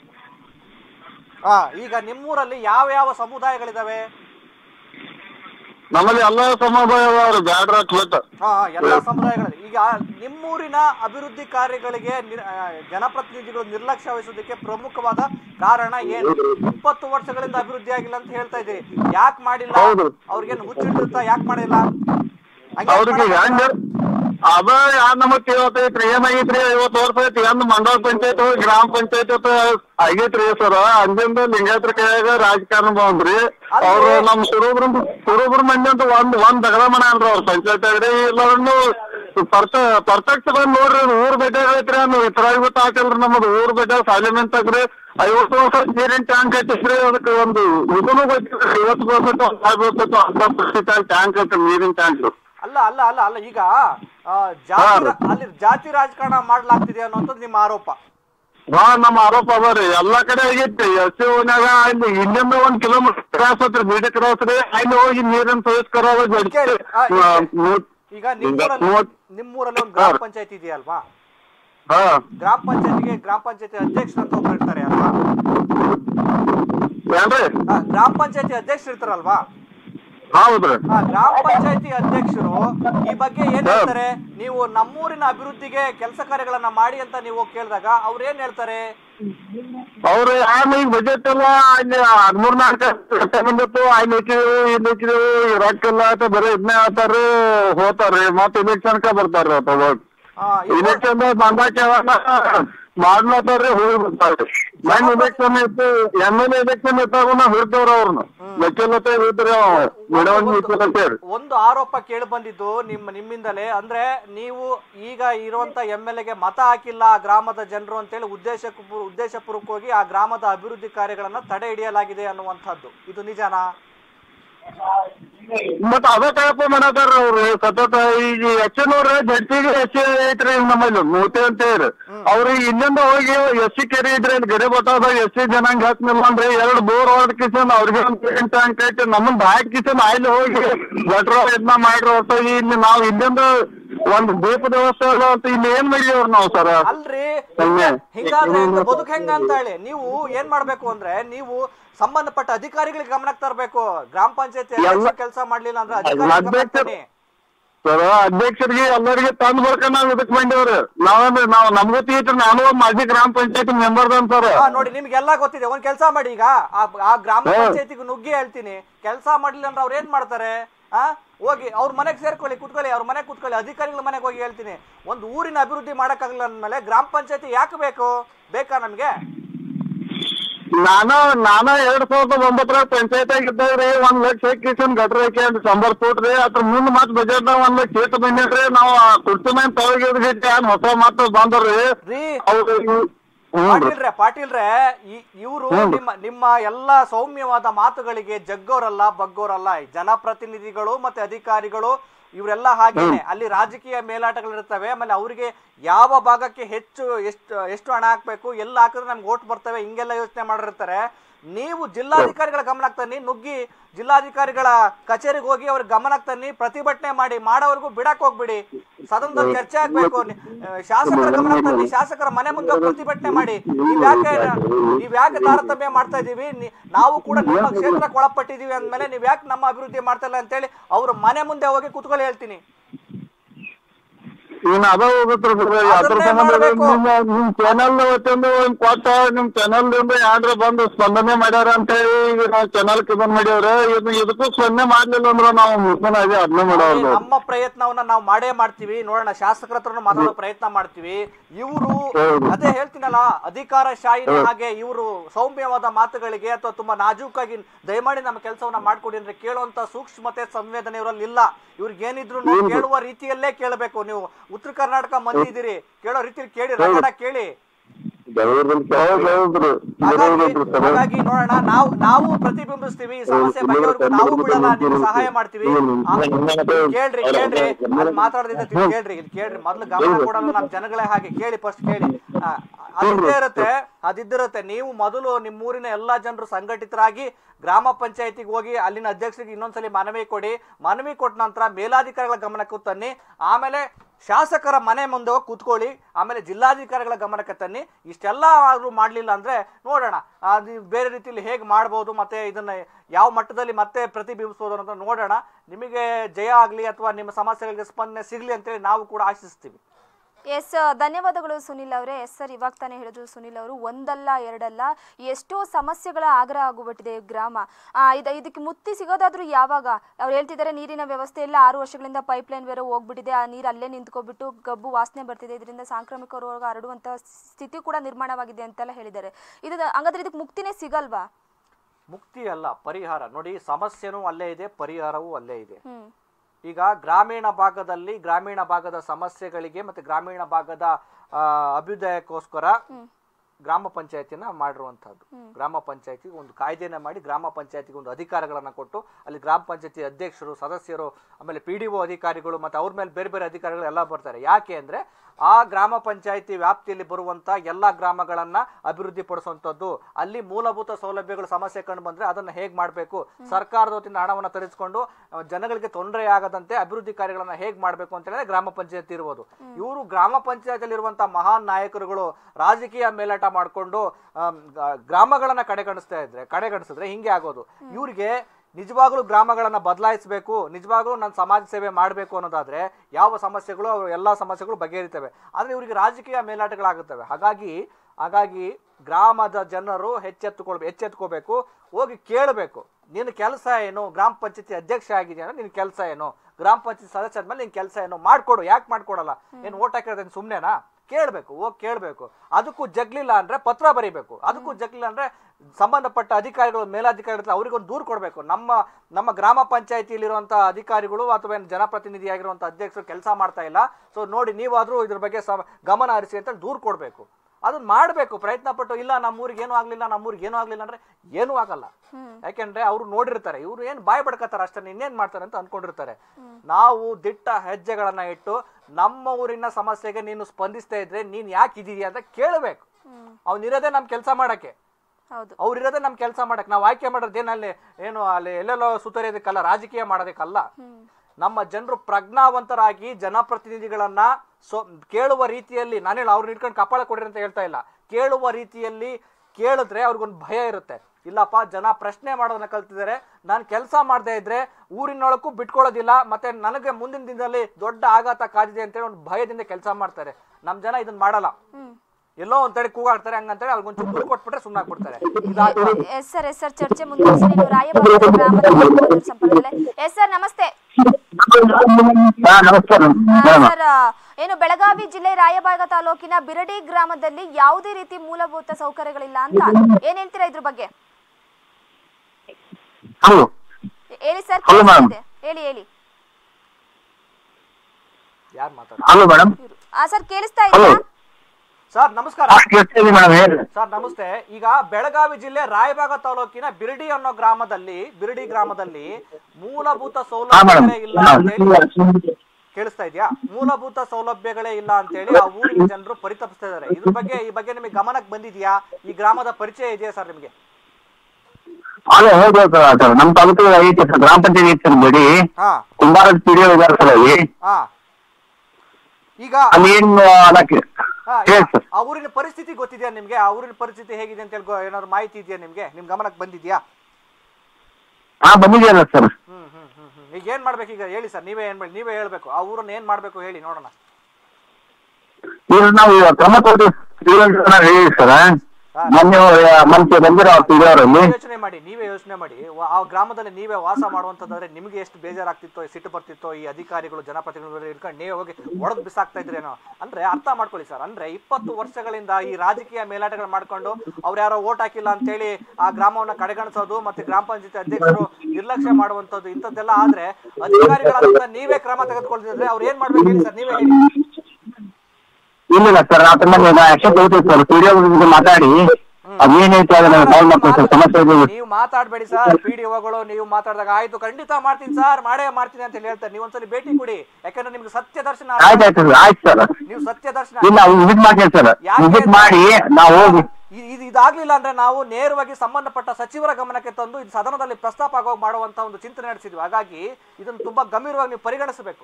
ಆ ಈಗ ನಿಮ್ಮೂರಲ್ಲಿ ಯಾವ ಯಾವ ಸಮುದಾಯಗಳಿದಾವೆ ನಮ್ಮಲ್ಲಿ ಎಲ್ಲಾ ಸಮುದಾಯ ಅದಾವ್ರಿ ಬ್ಯಾಡ್ರ ಕ್ಲತ್ ಹಾ ಎಲ್ಲ ಸಮುದಾಯಗಳು ಈಗ ನಿಮ್ಮೂರಿನ ಅಭಿವೃದ್ಧಿ ಕಾರ್ಯಗಳಿಗೆ ನಿರ್- ಆ, ಜನಪ್ರತಿನಿಧಿಗಳು ನಿರ್ಲಕ್ಷ್ಯ ವಹಿಸೋದಕ್ಕೆ ಪ್ರಮುಖವಾದ ಕಾರಣ ಏನು ಇಪ್ಪತ್ತು ವರ್ಷಗಳಿಂದ ಅಭಿವೃದ್ಧಿ ಆಗಿಲ್ಲ ಅಂತ ಹೇಳ್ತಾ ಇದ್ದೀರಿ ಯಾಕೆ ಮಾಡಿಲ್ಲ ಹೌದು. ಅವ್ರಿಗೇನು ಹುಚ್ಚಿಟ್ಟಿರುತ್ತಾ ಯಾಕೆ ಮಾಡಿಲ್ಲ ಹಂಗೆ ಅವ್ರಿಗೆ ಹೆಂಗ ಮಾಡಕ್ಕಾಗಲ್ಲ? ಅದ ಯಾರ್ ನಮಗ್ ಇವತ್ತೈತ್ರಿ ಏನಾಗೈತ್ರಿ ಐವತ್ತು ವರ್ಷ ಐತಿ ಎಂದ್ ಮಂಡಲ ಪಂಚಾಯತ್ ಗ್ರಾಮ ಪಂಚಾಯತ್ ಆಗೈತ್ರಿ ಸರ್ ಅಂದಿಂದ ಲಿಂಗಾಯತ್ರ ಕೈಯಾಗ ರಾಜಕಾರಣ ಬಂದ್ರಿ ಅವ್ರು ನಮ್ ಸುರಬ್ರ ಸುರಬ್ರ ಮಂದಿ ಅಂತ ಒಂದ್ ಒಂದ್ ದಗದ ಮನೆ ಅಲ್ರಿ ಅವ್ರ ಪಂಚಾಯತ್ ಆಗ್ರಿ ಎಲ್ಲರನ್ನು ಪರ್ತ ಪರ್ಫೆಕ್ಟ್ ಬಂದ್ ನೋಡ್ರಿ ಊರ್ ಬೆಟ್ಟ ಐತ್ರಿ ಅನ್ನು ಇತರಾಗಿ ಬಿಟ್ಟು ಹಾಕಲ್ರಿ ನಮ್ಮದು ಊರ್ ಬೆಟ್ಟ ಸಾಲಿಮೆಂಟ್ ಆಗ್ರಿ ಐವತ್ತು ವರ್ಷ ನೀರಿನ ಟ್ಯಾಂಕ್ ಐತಿದ್ರಿ ಅದಕ್ಕೆ ಒಂದು ಇದನ್ನು ಗೊತ್ತಿಲ್ಲ ಐವತ್ತು ಪರ್ಸೆಂಟ್ ಐವತ್ತು ಅರ್ಧ ಪರ್ಸೆಂಟ್ ಟ್ಯಾಂಕ್ ಐತಿ ನೀರಿನ ಟ್ಯಾಂಕ್ ಅಲ್ಲ ಅಲ್ಲ ಅಲ್ಲ ಅಲ್ಲ ಈಗ ಆ, ಜಾತಿ ರಾ- ಅಲ್ಲಿ ಜಾತಿ ರಾಜಕಾರಣ ಮಾಡ್ಲಾಗ್ತಿದೆ ಅನ್ನೋಂಥದ್ದು ನಿಮ್ಮ ಆರೋಪ ಹಾ ನಮ್ಮ ಆರೋಪ ಅದ ರೀ ಎಲ್ಲಾ ಕಡೆ ಆಗೈತಿ ಎಸ್ ಸಿ ಓನ್ಯಾಗ ಅಲ್ಲಿ ಇಲ್ಲಿಂದ ಒಂದ್ ಕಿಲೋಮೀಟರ್ ಕ್ರಾಸ್ ಐತ್ರಿ ಬಿಡಿ ಕ್ರಾಸ್ ರೀ ಅಲ್ಲಿ ಹೋಗಿ ನೀರಿನ ಸೋಸ್ಕರ ಕೇಳಿ, ಆ, ಈಗ- ಈಗ ನಿಮ್ಮೂರಲ್ಲಿ ಮೂವತ್- ನಿಮ್ಮೂರಲ್ಲಿ ಒಂದು ಗ್ರಾಮ ಹಾ. ಪಂಚಾಯತ್ ಇದೆಯಲ್ವಾ ಹಾ ಗ್ರಾಮ ಪಂಚಾಯತಿಗೆ ಗ್ರಾಮ ಪಂಚಾಯತಿ ಅಧ್ಯಕ್ಷರು ಅಂತ ಒಬ್ರು ಇರ್ತಾರೆ ಅಲ್ವಾ ಏನ್ರಿ ಆ, ಗ್ರಾಮ ಪಂಚಾಯತಿ ಅಧ್ಯಕ್ಷರು ಇರ್ತಾರಲ್ವಾ ಹೌದ್ರಿ ಆ, ಗ್ರಾಮ ಪಂಚಾಯತಿ ಅಧ್ಯಕ್ಷರು ಈ ಬಗ್ಗೆ ಏನ್ ಹೇಳ್ತಾರೆ ನೀವು ನಮ್ಮೂರಿನ ಅಭಿವೃದ್ಧಿಗೆ ಕೆಲಸ ಕಾರ್ಯಗಳನ್ನ ಮಾಡಿ ಅಂತ ನೀವು ಕೇಳಿದಾಗ ಅವ್ರು ಏನ್ ಹೇಳ್ತಾರೆ ಅವ್ರು ಯಾರು ಈಗ ಬಜೆಟ್ ಎಲ್ಲ ಅಲ್ಲಿ ಹದಿಮೂರ್ ನಾಲ್ಕು ಗಂಟೆ ಬಂದಿತ್ತು ಅಲ್ಲಿ ಹಾಕಿದೆವು ಇಲ್ಲಿ ಹಾಕಿದೆವು ರೊಕ್ಕ ಇಲ್ಲ ಅಂತ ಬರೀ ಇದನ್ನೇ ಹೇಳ್ತಾರ್ರಿ ಹೋತಾರ್ರಿ ಮತ್ತ್ ಇಲೆಕ್ಷನ್ಕ ಬರ್ತಾರ್ರಿ ಅವತ್ತು ಅವಾಗ ಆ, ಈಗ ಇಲೆಕ್ಷನ್ ಬಂದಾಕ ಮಾಡ್ಲತ್ತಾರ್ರಿ ಹೋಗಿ ಬರ್ತಾರ್ರಿ ಮನ್ ಇಲೆಕ್ಷನ್ ಇತ್ತು ಎಮ್ ಎಲ್ ಎಲೆಕ್ಷನ್ ಇದ್ದಾಗ ಹುಡ್ತವ್ರ ಅವ್ರನ್ನ ವಕೀಲತೆ ಇದ್ರಿ ಅವ ಮಿಡವಂಗಿ ವಕೀಲತೆ ರೀ ಒಂದು ಆರೋಪ ಕೇಳಿ ಬಂದಿದ್ದು ನಿಮ್ಮ ನಿಮ್ಮಿಂದಲೇ ಅಂದ್ರೆ ನೀವು ಈಗ ಇರುವಂತ ಎಂ ಎಲ್ ಎಗೆ ಮತ ಹಾಕಿಲ್ಲ ಆ ಗ್ರಾಮದ ಜನರು ಅಂತೇಳಿ ಉದ್ದೇಶಕ್ಕೆ ಉದ್ದೇಶಪೂರ್ವಕವಾಗಿ ಆ ಗ್ರಾಮದ ಅಭಿವೃದ್ಧಿ ಕಾರ್ಯಗಳನ್ನ ತಡೆ ಹಿಡಿಯಲಾಗಿದೆ ಅನ್ನುವಂಥದ್ದು ಇದು ನಿಜನಾ ಮತ್ತ ಅದ ಟೈಪ್ ಮಾಡತಾರ ಅವ್ರು ಸತತ ಈಗ ಎಚ್ ನೋಡ್ರಿ ಜಡ್ಪಿಗೆ ಎಸ್ ಸಿ ಐತ್ರಿ ಈಗ ನಮ್ಮಲ್ಲಿ ಮೂತಿ ಅಂತ ಹೇಳಿ ಅವ್ರಿಗೆ ಇಲ್ಲಿಂದ ಹೋಗಿ ಎಸ್ ಸಿ ಕೆರೆ ಇದ್ರಿ ಇಲ್ಲಿ ಗಡಿ ಬತ್ತಾದಾಗ ಎಸ್ ಸಿ ಜನಾಂಗ ಹಾಕ್ನಿಲ್ಲ ಅಂದ್ರೆ ಎರಡು ಬೋರ್ ಹೊಡೆದ ಕಿಸನ್ ಅವ್ರಿಗೆ ಒಂದು ನೀರಿನ ಟ್ಯಾಂಕ್ ಐತಿ ನಮ್ಮನ್ ಬಾಯ್ ಕಿಸನ್ ಅಲ್ಲಿ ಹೋಗಿ ಗಟ್ರ ಇದನ್ನ ಮಾಡ್ರಿ ಹೊರತಾಗಿ ಇಲ್ಲಿ ನಾವು ಇಲ್ಲಿಂದ ಒಂದ್ ದೀಪ ವ್ಯವಸ್ಥೆ ಇಲ್ಲ ಅಂತ ಇಲ್ಲಿ ಏನ್ ಮಾಡಿದವ್ರು ನಾವು ಸರ ಅಲ್ರಿ ಹಂಗೆ. ಹಿಂಗಾದ್ರೆ ಹೆಂಗ ಬದುಕು ಹೆಂಗ ಅಂತ ಹೇಳಿ ನೀವು ಏನ್ ಮಾಡ್ಬೇಕು ಅಂದ್ರೆ ನೀವು ಸಂಬಂಧಪಟ್ಟ ಅಧಿಕಾರಿಗಳಿಗೆ ಗಮನಕ್ಕೆ ತರಬೇಕು ಗ್ರಾಮ ಪಂಚಾಯತಿ ಎಲ್ಲ- ಕೆಲಸ ಮಾಡ್ಲಿಲ್ಲ ಅಂದ್ರೆ ಅಧಿಕಾರಿ ಗಮನಕ್ಕೆ ತನ್ನಿ. ಸರ ಅಧ್ಯಕ್ಷರಿಗೆ ಎಲ್ಲರಿಗೆ ತಂದ್ ಬರ್ಕ ನಾವ್ ಇದಕ್ ಬಂದೇವ್ರಿ ನಾವೇನ್ರಿ ನಾವ್ ನಮ್ಗೂ ತೀಟ್ರಿ ನಾನು ಒಬ್ಬ ಮಾಜಿ ಗ್ರಾಮ ಪಂಚಾಯತಿ ಮೆಂಬರ್ ದನ್ ಸರ್ ಹಾ ನೋಡಿ ನಿಮ್ಗೆಲ್ಲ ಗೊತ್ತಿದೆ ಒಂದ್ ಕೆಲಸ ಮಾಡಿ ಈಗ ಆ- ಆ ಗ್ರಾಮ ಹಾ. ಪಂಚಾಯತಿಗೆ ನುಗ್ಗಿ ಹೇಳ್ತೀನಿ ಕೆಲಸ ಮಾಡ್ಲಿಲ್ಲ ಅಂದ್ರೆ ಅವ್ರು ಏನ್ ಮಾಡ್ತಾರೆ ಆ ಹೋಗಿ ಅವ್ರ ಮನೆಗೆ ಸೇರ್ಕೊಳ್ಳಿ ಕುತ್ಕೊಳ್ಳಿ ಅವ್ರ ಮನೆಗೆ ಕುತ್ಕೊಳ್ಳಿ ಅಧಿಕಾರಿಗಳ ಮನೆಗೆ ಹೋಗಿ ಹೇಳ್ತೀನಿ ಒಂದು ಊರಿನ ಅಭಿವೃದ್ಧಿ ಮಾಡಕ್ಕಾಗಲ್ಲ ಅಂದ್ಮೇಲೆ ಗ್ರಾಮ ಪಂಚಾಯತಿ ಯಾಕೆ ಬೇಕು ಬೇಕಾ ನಮ್ಗೆ ನಾನ ನಾನ ಎರಡ್ ಸಾವಿರದ ಒಂಬತ್ತರಾಗ ಪಂಚಾಯತ್ ಆಗಿದ್ದಾಗ್ರಿ ಒಂದ್ ಲಕ್ಷ ಕಿಶನ್ ಗಟ್ರ ಹಾಕಿ ಅಂತ ಸಂಬರ್ ಫೂಟ್ ರೀ ಅದ್ರ ಮುಂದ್ ಮತ್ ಬಜೆಟ್ ನಾಗ ಒಂದ್ ಲಕ್ಷ ಸೀಟ್ ಬಂದಿದ್ರಿ ನಾವ್ ಆ ಕುರ್ಚಿ ಮೇಲೆ ತಳಗಿದ್ಗಿಟ್ಟು ಏನ್ ಹೊಸ ಮತ್ತ ಬಂದವ್ರಿ ರೀ ಅವ್ರು ಹ್ಞೂ ರೀ ಪಾಟೀಲ್ರೆ ಪಾಟೀಲ್ರೆ ಇವರು ಹ್ಞೂ. ನಿಮ್ಮ ನಿಮ್ಮ ಎಲ್ಲ ಸೌಮ್ಯವಾದ ಮಾತುಗಳಿಗೆ ಜಗ್ಗೋರಲ್ಲ ಬಗ್ಗೋರಲ್ಲ ಈ ಜನಪ್ರತಿನಿಧಿಗಳು ಮತ್ತೆ ಅಧಿಕಾರಿಗಳು ಇವರೆಲ್ಲ ಹಾಗೇನೆ ಅಲ್ಲಿ ರಾಜಕೀಯ ಮೇಲಾಟಗಳಿರ್ತವೆ ಆಮೇಲೆ ಅವರಿಗೆ ಯಾವ ಭಾಗಕ್ಕೆ ಹೆಚ್ಚು ಎಷ್ಟು ಎಷ್ಟು ಹಣ ಹಾಕ್ಬೇಕು ಎಲ್ಲ ಹಾಕಿದ್ರೆ ನಮ್ಗೆ ಓಟ್ ಬರ್ತವೆ ಹಿಂಗೆಲ್ಲ ಯೋಚನೆ ಮಾಡಿರ್ತಾರೆ ನೀವು ಜಿಲ್ಲಾಧಿಕಾರಿಗಳ ಗಮನಕ್ಕೆ ತನ್ನಿ ನುಗ್ಗಿ ಜಿಲ್ಲಾಧಿಕಾರಿಗಳ ಕಚೇರಿಗೆ ಹೋಗಿ ಅವ್ರಿಗೆ ಗಮನಕ್ಕೆ ತನ್ನಿ ಪ್ರತಿಭಟನೆ ಮಾಡಿ ಮಾಡೋವರೆಗೂ ಬಿಡಕ್ ಹೋಗ್ಬಿಡಿ ಸದನದಲ್ಲಿ ಚರ್ಚೆ ಆಗ್ಬೇಕು ನಿ- ಆ, ಶಾಸಕರ ಗಮನಕ್ಕೆ ತನ್ನಿ ಶಾಸಕರ ಮನೆ ಮುಂದೆ ಹೋಗಿ ಪ್ರತಿಭಟನೆ ಮಾಡಿ ನೀವ್ ಯಾಕೆ ನೀವ್ ಯಾಕೆ ತಾರತಮ್ಯ ಮಾಡ್ತಾ ಇದೀವಿ ನಿ- ನಾವು ಕೂಡ ನಿಮ್ಮ ಕ್ಷೇತ್ರಕ್ಕೆ ಒಳಪಟ್ಟಿದೀವಿ ಅಂದ್ಮೇಲೆ ನೀವ್ ಯಾಕೆ ನಮ್ಮ ಅಭಿವೃದ್ಧಿ ಮಾಡ್ತಾ ಇಲ್ಲ ಅಂತೇಳಿ ಅವ್ರ ಮನೆ ಮುಂದೆ ಹೋಗಿ ಕುತ್ಕೊಳ್ಳಿ ಹೇಳ್ತೀನಿ ಇನ್ ಅದ ಹೋಗುತ್ತೆ ಅದ್ರ ಅದನ್ನೇ ಸಂಬಂಧ ಮಾಡ್ಬೇಕು. ನಿಮ್ಮ ನಿಮ್ ಚಾನಲ್ ವತಿಯಿಂದ ಒಂದ್ ಕೊಟ್ಟ ನಿಮ್ ಚಾನಲ್ ದಿಂದ ಯಾರ ಬಂದು ಸ್ಪಂದನೆ ಮಾಡ್ಯಾರ ಅಂತ ಹೇಳಿ ಈಗ ನಾವ್ ಚಾನಲ್ ಇದನ್ ಮಾಡ್ಯಾವ್ರ ಇದು ಇದಕ್ಕೂ ಸ್ಪಂದನೆ ಮಾಡ್ಲಿಲ್ಲ ಅಂದ್ರ ನಾವು ಮುಸ್ಲಿಂ ಆಗಿ ಅದನ್ನೇ ಮಾಡೋದು ನಮ್ಮ ಪ್ರಯತ್ನವನ್ನ ನಾವು ಮಾಡೇ ಮಾಡ್ತೀವಿ ನೋಡೋಣ ಶಾಸಕರ ಹತ್ರನೂ ಮಾತಾಡೋ ಪ್ರಯತ್ನ ಮಾಡ್ತೀವಿ ಇವರು ಹೌದು. ಅದೇ ಹೇಳ್ತೀನಲ್ಲ ಅಧಿಕಾರ ಶಾಹಿನ ಹಾಗೆ ಇವರು ಸೌಮ್ಯವಾದ ಮಾತುಗಳಿಗೆ ಅಥವಾ ತುಂಬಾ ನಾಜೂಕಾಗಿ ದಯಮಾಡಿ ನಮ್ಮ ಕೆಲಸವನ್ನ ಮಾಡ್ಕೊಡಿ ಅಂದ್ರೆ ಕೇಳುವಂತ ಸೂಕ್ಷ್ಮತೆ ಸಂವೇದನೆ ಇವರಲ್ಲಿ ಇಲ್ಲ ಇವ್ರಿಗೆ ಏನಿದ್ರು ಕೇಳುವ ರೀತಿಯಲ್ಲೇ ಕೇಳಬೇಕು ನೀವು ಉತ್ತರ ಕರ್ನಾಟಕ ಮಂದಿ ಇದ್ದೀರಿ ಕೇಳೋ ರೀತಿಯಲ್ಲಿ ಕೇಳಿ ರಗಡ ಕೇಳಿ ಹೌದೌದ್ರಿ ಹಾಗಾಗಿ ಹಾಗಾಗಿ ನೋಡೋಣ ನಾವು ನಾವು ಪ್ರತಿಬಿಂಬಿಸ್ತೀವಿ ಈ ಸಮಸ್ಯೆ ಬಗೆಹರಿಗೂ ನಾವು ಬಿಡಲ್ಲ ನಿಮ್ಗೆ ಸಹಾಯ ಮಾಡ್ತೀವಿ ಆ, ಕೇಳ್ರಿ ಕೇಳ್ರಿ ಅಲ್ಲಿ ಮಾತಾಡದಿದ್ದ ಕೇಳ್ರಿ ಇಲ್ಲಿ ಕೇಳ್ರಿ ಮೊದ್ಲು ಗಮನ ಕೊಡಲ್ಲ ನಮ್ ಜನಗಳೇ ಹಾಗೆ ಕೇಳಿ ಫಸ್ಟ್ ಕೇಳಿ ಆ, ಅದಿದ್ದೇ ಇರುತ್ತೆ ಅದಿದ್ದಿರುತ್ತೆ ನೀವು ಮೊದಲು ನಿಮ್ಮೂರಿನ ಎಲ್ಲ ಜನರು ಸಂಘಟಿತರಾಗಿ ಗ್ರಾಮ ಪಂಚಾಯತಿಗೆ ಹೋಗಿ ಅಲ್ಲಿನ ಅಧ್ಯಕ್ಷರಿಗೆ ಇನ್ನೊಂದ್ಸಲಿ ಮನವಿ ಕೊಡಿ ಮನವಿ ಕೊಟ್ಟ ನಂತರ ಮೇಲಾಧಿಕಾರಿಗಳ ಗಮನಕ್ಕೆ ತನ್ನಿ ಆಮೇಲೆ ಶಾಸಕರ ಮನೆ ಮುಂದೆ ಹೋಗಿ ಕೂತ್ಕೊಳ್ಳಿ ಆಮೇಲೆ ಜಿಲ್ಲಾಧಿಕಾರಿಗಳ ಗಮನಕ್ಕೆ ತನ್ನಿ ಇಷ್ಟೆಲ್ಲ ಆದರೂ ಮಾಡಲಿಲ್ಲ ಅಂದರೆ ನೋಡೋಣ ಅದು ಬೇರೆ ರೀತಿಯಲ್ಲಿ ಹೇಗೆ ಮಾಡ್ಬೋದು ಮತ್ತು ಇದನ್ನು ಯಾವ ಮಟ್ಟದಲ್ಲಿ ಮತ್ತೆ ಪ್ರತಿಬಿಂಬಿಸ್ಬೋದು ಅನ್ನೋದನ್ನ ನೋಡೋಣ ನಿಮಗೆ ಜಯ ಆಗಲಿ ಅಥವಾ ನಿಮ್ಮ ಸಮಸ್ಯೆಗಳಿಗೆ ಸ್ಪಂದನೆ ಸಿಗಲಿ ಅಂತೇಳಿ ನಾವು ಕೂಡ ಆಶಿಸ್ತೀವಿ ಎಸ್ ಧನ್ಯವಾದಗಳು ಸುನಿಲ್ ಅವರೇ ಎಸ್ ಸರ್ ಇವಾಗ ತಾನೇ ಹೇಳಿದ್ರು ಸುನಿಲ್ ಅವರು ಒಂದಲ್ಲ ಎರಡಲ್ಲ ಎಷ್ಟೋ ಸಮಸ್ಯೆಗಳ ಆಗ್ರಹ ಆಗಿಬಿಟ್ಟಿದೆ ಈ ಗ್ರಾಮ ಆ, ಇದ ಇದಕ್ಕೆ ಮುಕ್ತಿ ಸಿಗೋದಾದ್ರೂ ಯಾವಾಗ ಅವ್ರು ಹೇಳ್ತಿದ್ದಾರೆ ನೀರಿನ ವ್ಯವಸ್ಥೆ ಇಲ್ಲ ಆರು ವರ್ಷಗಳಿಂದ ಪೈಪ್ ಲೈನ್ ಬೇರೆ ಹೋಗ್ಬಿಟ್ಟಿದೆ ಆ ನೀರು ಅಲ್ಲೇ ನಿಂತ್ಕೊಬಿಟ್ಟು ಗಬ್ಬು ವಾಸನೆ ಬರ್ತಿದೆ ಇದರಿಂದ ಸಾಂಕ್ರಾಮಿಕ ರೋಗ ಹರಡುವಂಥ ಸ್ಥಿತಿ ಕೂಡ ನಿರ್ಮಾಣವಾಗಿದೆ ಅಂತೆಲ್ಲ ಹೇಳಿದ್ದಾರೆ ಇದು ಹಂಗಾದ್ರೆ ಇದಕ್ಕೆ ಮುಕ್ತಿನೇ ಸಿಗಲ್ವಾ ಮುಕ್ತಿ ಅಲ್ಲ ಪರಿಹಾರ ನೋಡಿ ಸಮಸ್ಯೆನೂ ಅಲ್ಲೇ ಇದೆ ಪರಿಹಾರವೂ ಅಲ್ಲೇ ಇದೆ ಹ್ಮ್ ಈಗ ಗ್ರಾಮೀಣ ಭಾಗದಲ್ಲಿ ಗ್ರಾಮೀಣ ಭಾಗದ ಸಮಸ್ಯೆಗಳಿಗೆ ಮತ್ತೆ ಗ್ರಾಮೀಣ ಭಾಗದ ಆ, ಅಭ್ಯುದಯಕ್ಕೋಸ್ಕರ ಗ್ರಾಮ ಪಂಚಾಯತಿನ ಮಾಡಿರುವಂತಹದ್ದು ಗ್ರಾಮ ಪಂಚಾಯತಿಗೆ ಒಂದು ಕಾಯ್ದೆನ ಮಾಡಿ ಗ್ರಾಮ ಪಂಚಾಯತಿಗೆ ಒಂದು ಅಧಿಕಾರಗಳನ್ನ ಕೊಟ್ಟು ಅಲ್ಲಿ ಗ್ರಾಮ ಪಂಚಾಯತಿ ಅಧ್ಯಕ್ಷರು ಸದಸ್ಯರು ಆಮೇಲೆ ಪಿ ಡಿ ಒ ಅಧಿಕಾರಿಗಳು ಮತ್ತೆ ಅವ್ರ ಮೇಲೆ ಬೇರೆ ಬೇರೆ ಅಧಿಕಾರಿಗಳು ಎಲ್ಲ ಬರ್ತಾರೆ ಯಾಕೆ ಅಂದ್ರೆ ಆ ಗ್ರಾಮ ಪಂಚಾಯತಿ ವ್ಯಾಪ್ತಿಯಲ್ಲಿ ಬರುವಂತ ಎಲ್ಲ ಗ್ರಾಮಗಳನ್ನ ಅಭಿವೃದ್ಧಿ ಪಡಿಸುವಂತದ್ದು ಅಲ್ಲಿ ಮೂಲಭೂತ ಸೌಲಭ್ಯಗಳು ಸಮಸ್ಯೆ ಕಂಡು ಬಂದ್ರೆ ಅದನ್ನ ಹೇಗ್ ಮಾಡಬೇಕು ಸರ್ಕಾರದ ವತಿಯಿಂದ ಹಣವನ್ನು ತರಿಸಿಕೊಂಡು ಅಹ್, ಜನಗಳಿಗೆ ತೊಂದರೆ ಆಗದಂತೆ ಅಭಿವೃದ್ಧಿ ಕಾರ್ಯಗಳನ್ನ ಹೇಗ್ ಮಾಡಬೇಕು ಅಂತ ಹೇಳಿದ್ರೆ ಗ್ರಾಮ ಪಂಚಾಯತಿ ಇರ್ಬೋದು ಇವರು ಗ್ರಾಮ ಪಂಚಾಯತಿಯಲ್ಲಿರುವಂತಹ ಮಹಾನ್ ನಾಯಕರುಗಳು ರಾಜಕೀಯ ಮೇಲಾಟ ಮಾಡಿಕೊಂಡು ಗ್ರಾಮಗಳನ್ನ ಕಡೆಗಣಿಸ್ತಾ ಇದ್ರೆ ಕಡೆಗಣಿಸಿದ್ರೆ ಹಿಂಗೆ ಆಗೋದು ಇವ್ರಿಗೆ ನಿಜವಾಗ್ಲೂ ಗ್ರಾಮಗಳನ್ನ ಬದಲಾಯಿಸಬೇಕು ನಿಜವಾಗ್ಲೂ ನಾನು ಸಮಾಜ ಸೇವೆ ಮಾಡಬೇಕು ಅನ್ನೋದಾದ್ರೆ ಯಾವ ಸಮಸ್ಯೆಗಳು ಅವು ಎಲ್ಲ ಸಮಸ್ಯೆಗಳು ಬಗೆಹರಿತವೆ ಆದ್ರೆ ಇವರಿಗೆ ರಾಜಕೀಯ ಮೇಲಾಟಗಳಾಗುತ್ತವೆ ಹಾಗಾಗಿ ಹಾಗಾಗಿ ಗ್ರಾಮದ ಜನರು ಎಚ್ಚೆತ್ತುಕೊಳ್ಬೇಕು ಎಚ್ಚೆತ್ಕೋಬೇಕು ಹೋಗಿ ಕೇಳಬೇಕು ನಿನ್ನ ಕೆಲಸ ಏನು ಗ್ರಾಮ ಪಂಚಾಯತಿ ಅಧ್ಯಕ್ಷ ಆಗಿದೆಯಾ ನಿನ್ನ ಕೆಲಸ ಏನು ಗ್ರಾಮ ಪಂಚಾಯತಿ ಸದಸ್ಯ ಆದ್ಮೇಲೆ ನಿನ್ ಕೆಲಸ ಏನು ಮಾಡ್ಕೊಡು ಯಾಕೆ ಮಾಡ್ಕೊಡಲ್ಲ ಏನು ಓಟ್ ಹಾಕಿರೋದೇನು ಸುಮ್ಮನೆನಾ ಕೇಳಬೇಕು ಹೋಗಿ ಕೇಳಬೇಕು ಅದಕ್ಕೂ ಜಗ್ಲಿಲ್ಲ ಅಂದ್ರೆ ಪತ್ರ ಬರೀಬೇಕು ಅದಕ್ಕೂ ಜಗ್ಲಿಲ್ಲ ಅಂದ್ರೆ ಸಂಬಂಧಪಟ್ಟ ಅಧಿಕಾರಿಗಳು ಮೇಲಾಧಿಕಾರಿಗಳು ಅವರಿಗೊಂದು ದೂರು ಕೊಡಬೇಕು ನಮ್ಮ ನಮ್ಮ ಗ್ರಾಮ ಪಂಚಾಯತಿಯಲ್ಲಿರುವಂಥ ಅಧಿಕಾರಿಗಳು ಅಥವಾ ಏನು ಜನಪ್ರತಿನಿಧಿಯಾಗಿರುವಂಥ ಅಧ್ಯಕ್ಷರು ಕೆಲಸ ಮಾಡ್ತಾ ಇಲ್ಲ ಸೊ ನೋಡಿ ನೀವಾದರೂ ಇದ್ರ ಬಗ್ಗೆ ಸಮ ಗಮನ ಹರಿಸಿ ಅಂತ ದೂರು ಕೊಡಬೇಕು ಅದನ್ನ ಮಾಡಬೇಕು ಪ್ರಯತ್ನ ಪಟ್ಟು ಇಲ್ಲ ನಮ್ಮೂರಿಗೆ ಏನೂ ಆಗಲಿಲ್ಲ ನಮ್ಮೂರಿಗೆ ಏನೂ ಆಗಲಿಲ್ಲ ಅಂದ್ರೆ ಏನೂ ಆಗಲ್ಲ ಯಾಕೆಂದ್ರೆ ಅವ್ರು ನೋಡಿರ್ತಾರೆ ಇವ್ರು ಏನು ಬಾಯ್ ಬಡ್ಕತ್ತಾರ ಅಷ್ಟೇ ಇನ್ನೇನ್ ಮಾಡ್ತಾರೆ ಅಂತ ಅನ್ಕೊಂಡಿರ್ತಾರೆ ನಾವು ದಿಟ್ಟ ಹೆಜ್ಜೆಗಳನ್ನ ಇಟ್ಟು ನಮ್ಮ ಊರಿನ ಸಮಸ್ಯೆಗೆ ನೀನು ಸ್ಪಂದಿಸ್ತಾ ಇದ್ರೆ ನೀನ್ ಯಾಕೆ ಇದೀಯ ಅಂತ ಕೇಳಬೇಕು ಅವ್ನಿರೋದೇ ನಮ್ ಕೆಲಸ ಮಾಡಕ್ಕೆ ಹೌದು ಅವ್ರಿರೋದೇ ನಮ್ ಕೆಲಸ ಮಾಡಕ್ ನಾವು ಆಯ್ಕೆ ಮಾಡೋದು ಏನಲ್ಲಿ ಏನು ಅಲ್ಲಿ ಎಲ್ಲೆಲ್ಲೋ ಸುತ್ತರಿಯೋದಕ್ಕಲ್ಲ ರಾಜಕೀಯ ಮಾಡೋದಕ್ಕಲ್ಲ ನಮ್ಮ ಜನರು ಪ್ರಜ್ಞಾವಂತರಾಗಿ ಜನಪ್ರತಿನಿಧಿಗಳನ್ನ ಸೊ ಕೇಳುವ ರೀತಿಯಲ್ಲಿ ನಾನು ಹೇಳ ಅವ್ರನ್ನ ಇಟ್ಕೊಂಡು ಕಪಾಳ ಕೊಡ್ರಿ ಅಂತ ಹೇಳ್ತಾ ಇಲ್ಲ ಕೇಳುವ ರೀತಿಯಲ್ಲಿ ಕೇಳಿದ್ರೆ ಅವ್ರಿಗೊಂದು ಭಯ ಇರುತ್ತೆ ಇಲ್ಲಪ್ಪ ಜನ ಪ್ರಶ್ನೆ ಮಾಡೋದನ್ನ ಕಲ್ತಿದ್ದಾರೆ ನಾನು ಕೆಲಸ ಮಾಡದೇ ಇದ್ರೆ ಊರಿನೊಳಕ್ಕೂ ಬಿಟ್ಕೊಳ್ಳೋದಿಲ್ಲ ಮತ್ತೆ ನನಗೆ ಮುಂದಿನ ದಿನದಲ್ಲಿ ದೊಡ್ಡ ಆಘಾತ ಕಾದಿದೆ ಅಂತೇಳಿ ಒಂದು ಭಯದಿಂದ ಕೆಲಸ ಮಾಡ್ತಾರೆ ನಮ್ಮ ಜನ ಇದನ್ನ ಮಾಡಲ್ಲ ಎಲ್ಲೋ ಒಂದ್ ಕಡೆ ಕೂಗಾಡ್ತಾರೆ ಹಂಗಂತೇಳಿ ಅವ್ರಿಗೊಂಚೂರು ದುಡ್ಡು ಕೊಟ್ಬಿಟ್ರೆ ಸುಮ್ಮನೆ ಆಗ್ಬಿಡ್ತಾರೆ ಇದಾಗ್ಬಾರ್ದು. ಎಸ್ ಸರ್ ಎಸ್ ಸರ್ ಚರ್ಚೆ ಮುಂದುವರಿಸಿ ನೀವು ರಾಯಭಾಗದ ಗ್ರಾಮದ ಮುಖಂಡರ ಸಂಪರ್ಕದಲ್ಲೇ ಎಸ್ ಸರ್ ನಮಸ್ತೆ ಹಾ ನಮಸ್ಕಾರ ಆ, ಸರ್ ಆ, ಏನು ಬೆಳಗಾವಿ ಜಿಲ್ಲೆ ರಾಯಬಾಗ ತಾಲೂಕಿನ ಬಿರಡಿ ಗ್ರಾಮದಲ್ಲಿ ಯಾವುದೇ ರೀತಿ ಮೂಲಭೂತ ಸೌಕರ್ಯಗಳಿಲ್ಲ ಅಂತ ಏನ್ ಹೇಳ್ತೀರಾ ಇದ್ರ ಬಗ್ಗೆ ಹಲೋ ಹೇಳಿ ಸರ್ Hello, ma'am. ಹೇಳಿ ಹೇಳಿ ಯಾರ್ ಮಾತಾಡ ಹಲೋ ಮೇಡಮ್ ಆ ಸರ್ ಕೇಳಿಸ್ತಾ ಇದೆಯಾ ಸರ್ ನಮಸ್ಕಾರ ಕೇಳ್ತೀವಿ ಮೇಡಮ್ ಹೇಳಿ ಸರ್ ನಮಸ್ತೆ ಈಗ ಬೆಳಗಾವಿ ಜಿಲ್ಲೆ ರಾಯಬಾಗ ತಾಲೂಕಿನ ಬಿರಡಿ ಅನ್ನೋ ಗ್ರಾಮದಲ್ಲಿ ಬಿರಡಿ ಗ್ರಾಮದಲ್ಲಿ ಮೂಲಭೂತ ಹಾ ಮೇಡಮ್ ಸೌಲಭ್ಯಗಳೇ ಇಲ್ಲ ಅಂತೇಳಿ ಕೇಳಿಸ್ತಾ ಇದೆಯಾ ಮೂಲಭೂತ ಸೌಲಭ್ಯಗಳೇ ಇಲ್ಲ ಅಂತೇಳಿ ಆ ಊರಿನ ಜನರು ಪರಿತಪಿಸ್ತಾ ಇದ್ದಾರೆ ಇದ್ರ ಬಗ್ಗೆ ಈ ಬಗ್ಗೆ ನಿಮಗೆ ಗಮನಕ್ಕೆ ಬಂದಿದ್ಯಾ ಈ ಗ್ರಾಮದ ಪರಿಚಯ ಇದೆಯಾ ಸರ್ ನಿಮಗೆ ಹಲೋ ಹೌದು ಸರ್ ನಮ್ಮ ತಾಲೂಕು ಐತೆ ಸರ್ ಗ್ರಾಮ ಪಂಚಾಯತ್ ಐತೆ ಸರ್ ಬಿಡಿ ಹಾ ಕುಂಬಾರ ಪಿ ಡಿ ಇದ್ದಾರೆ ಸರ್ ಅಲ್ಲಿ ಹಾ ಈಗ ಅಲ್ಲಿ ಏನ್ ಅದಕ್ಕೆ ಹಾ, ಹೇಳಿ ಸರ್ ಆ ಊರಿನ ಪರಿಸ್ಥಿತಿ ಗೊತ್ತಿದೆಯಾ ನಿಮ್ಗೆ ಆ ಊರಿನ ಪರಿಸ್ಥಿತಿ ಹೇಗಿದೆ ಅಂತ ಹೇಳಿ ಗೊ- ಏನಾದ್ರು ಮಾಹಿತಿ ಇದೆಯಾ ನಿಮ್ಗೆ ನಿಮ್ ಗಮನಕ್ಕೆ ಬಂದಿದ್ಯಾ ಹಾ ಬಂದಿದೆಯಲ್ಲ ಸರ್ ಹ್ಮ್ ಹ್ಮ್ ಹ್ಮ್ ಹ್ಮ್ ಈಗ ಏನ್ ಮಾಡ್ಬೇಕು ಈಗ ಹೇಳಿ ಸರ್ ನೀವೇ ಏನ್ ಮಾಡಿ ನೀವೇ ಹೇಳ್ಬೇಕು ಆ ಊರನ್ನ ಏನ್ ಮಾಡ್ಬೇಕು ಹೇಳಿ ನೋಡೋಣ ಈಗ ನಾವು ಕ್ರಮ ತಗೊಂಡು ಹೇಳಿ ಸರ್ ಮೊನ್ನೆ ಮಂಚೆ ಬಂದಿರೋ ಪಿ ಡಿ ಅವರಲ್ಲಿ ನೀವೇ ಯೋಚನೆ ಮಾಡಿ ನೀವೇ ಯೋಚನೆ ಮಾಡಿ ವ- ಆ ಗ್ರಾಮದಲ್ಲಿ ನೀವೇ ವಾಸ ಮಾಡುವಂತಂದ್ರೆ ನಿಮ್ಗೆ ಎಷ್ಟು ಬೇಜಾರಾಗ್ತಿತ್ತೋ ಸಿಟ್ಟು ಬರ್ತಿತ್ತೋ ಈ ಅಧಿಕಾರಿಗಳು ಜನಪ್ರತಿನಿಧಿಗಳು ಇಟ್ಕೊಂಡು ನೀವೇ ಹೋಗಿ ಒಡೆದು ಬಿಸಾಕ್ತಾ ಇದ್ರೇನೋ ಅಂದ್ರೆ ಅರ್ಥ ಮಾಡ್ಕೊಳ್ಳಿ ಸರ್ ಅಂದ್ರೆ ಇಪ್ಪತ್ತು ವರ್ಷಗಳಿಂದ ಈ ರಾಜಕೀಯ ಮೇಲಾಟಗಳು ಮಾಡ್ಕೊಂಡು ಅವ್ರು ಯಾರೋ ಓಟ್ ಹಾಕಿಲ್ಲ ಅಂತೇಳಿ ಆ ಗ್ರಾಮವನ್ನ ಕಡೆಗಣಿಸೋದು ಮತ್ತೆ ಗ್ರಾಮ ಪಂಚಾಯತಿ ಅಧ್ಯಕ್ಷರು ನಿರ್ಲಕ್ಷ್ಯ ಮಾಡುವಂತದ್ದು ಇಂಥದ್ದೆಲ್ಲ ಆದ್ರೆ ಅಧಿಕಾರಿಗಳಾದಂತ ನೀವೇ ಕ್ರಮ ತೆಗೆದುಕೊಳ್ತಿದ್ರೆ ಅವ್ರು ಏನ್ ಮಾಡ್ಬೇಕು ಹೇಳಿ ಸರ್ ನೀವೇ ಹೇಳಿ ಇಲ್ಲ ಸರ್ ನಾವು ತುಂಬಾ ಆಕ್ಷನ್ ತಗೋತೀವಿ ಸರ್ ಪಿ ಡಿ ಮಾತಾಡಿ ಅದೇನೈತೆ ಅದನ್ನ ಸಾಲ್ವ್ ಮಾಡ್ತೀವಿ ಸರ್ ಸಮಸ್ಯೆ ಇದೆ ನೀವು ಮಾತಾಡ್ಬೇಡಿ ಸರ್ ಪಿ ಡಿ ಒಗಳು ನೀವು ಮಾತಾಡಿದಾಗ ಆಯ್ತು ಖಂಡಿತ ಮಾಡ್ತೀನಿ ಸರ್ ಮಾಡೇ ಮಾಡ್ತೀನಿ ಅಂತ ಹೇಳಿ ಹೇಳ್ತಾರೆ ನೀವು ಒಂದ್ಸಲಿ ಭೇಟಿ ಕೊಡಿ ಯಾಕಂದ್ರೆ ನಿಮ್ಗೆ ಸತ್ಯ ದರ್ಶನ ಆಯ್ತು ಆಯ್ತು ಸರ್ ಆಯ್ತು ಸರ್ ನೀವು ಸತ್ಯ ದರ್ಶನ ಇಲ್ಲ ವಿಸಿಟ್ ಮಾಡ್ತೀನಿ ಸರ್ ಯಾಕೆ ವಿಸಿಟ್ ಅಂದ್ರೆ- ಮಾಡಿ ನಾವು ಹೋಗಿ ಇ- ಇದು ಇದಾಗ್ಲಿಲ್ಲ ಅಂದ್ರೆ ನಾವು ನೇರವಾಗಿ ಸಂಬಂಧಪಟ್ಟ ಸಚಿವರ ಗಮನಕ್ಕೆ ತಂದು ಇದು ಸದನದಲ್ಲಿ ಪ್ರಸ್ತಾಪ ಆಗೋ ಮಾಡುವಂತ ಒಂದು ಚಿಂತನೆ ನಡೆಸಿದ್ವಿ ಹಾಗಾಗಿ ಇದನ್ನು ತುಂಬಾ ಗಂಭೀರವಾಗಿ ನೀವು ಪರಿಗಣಿಸಬೇಕು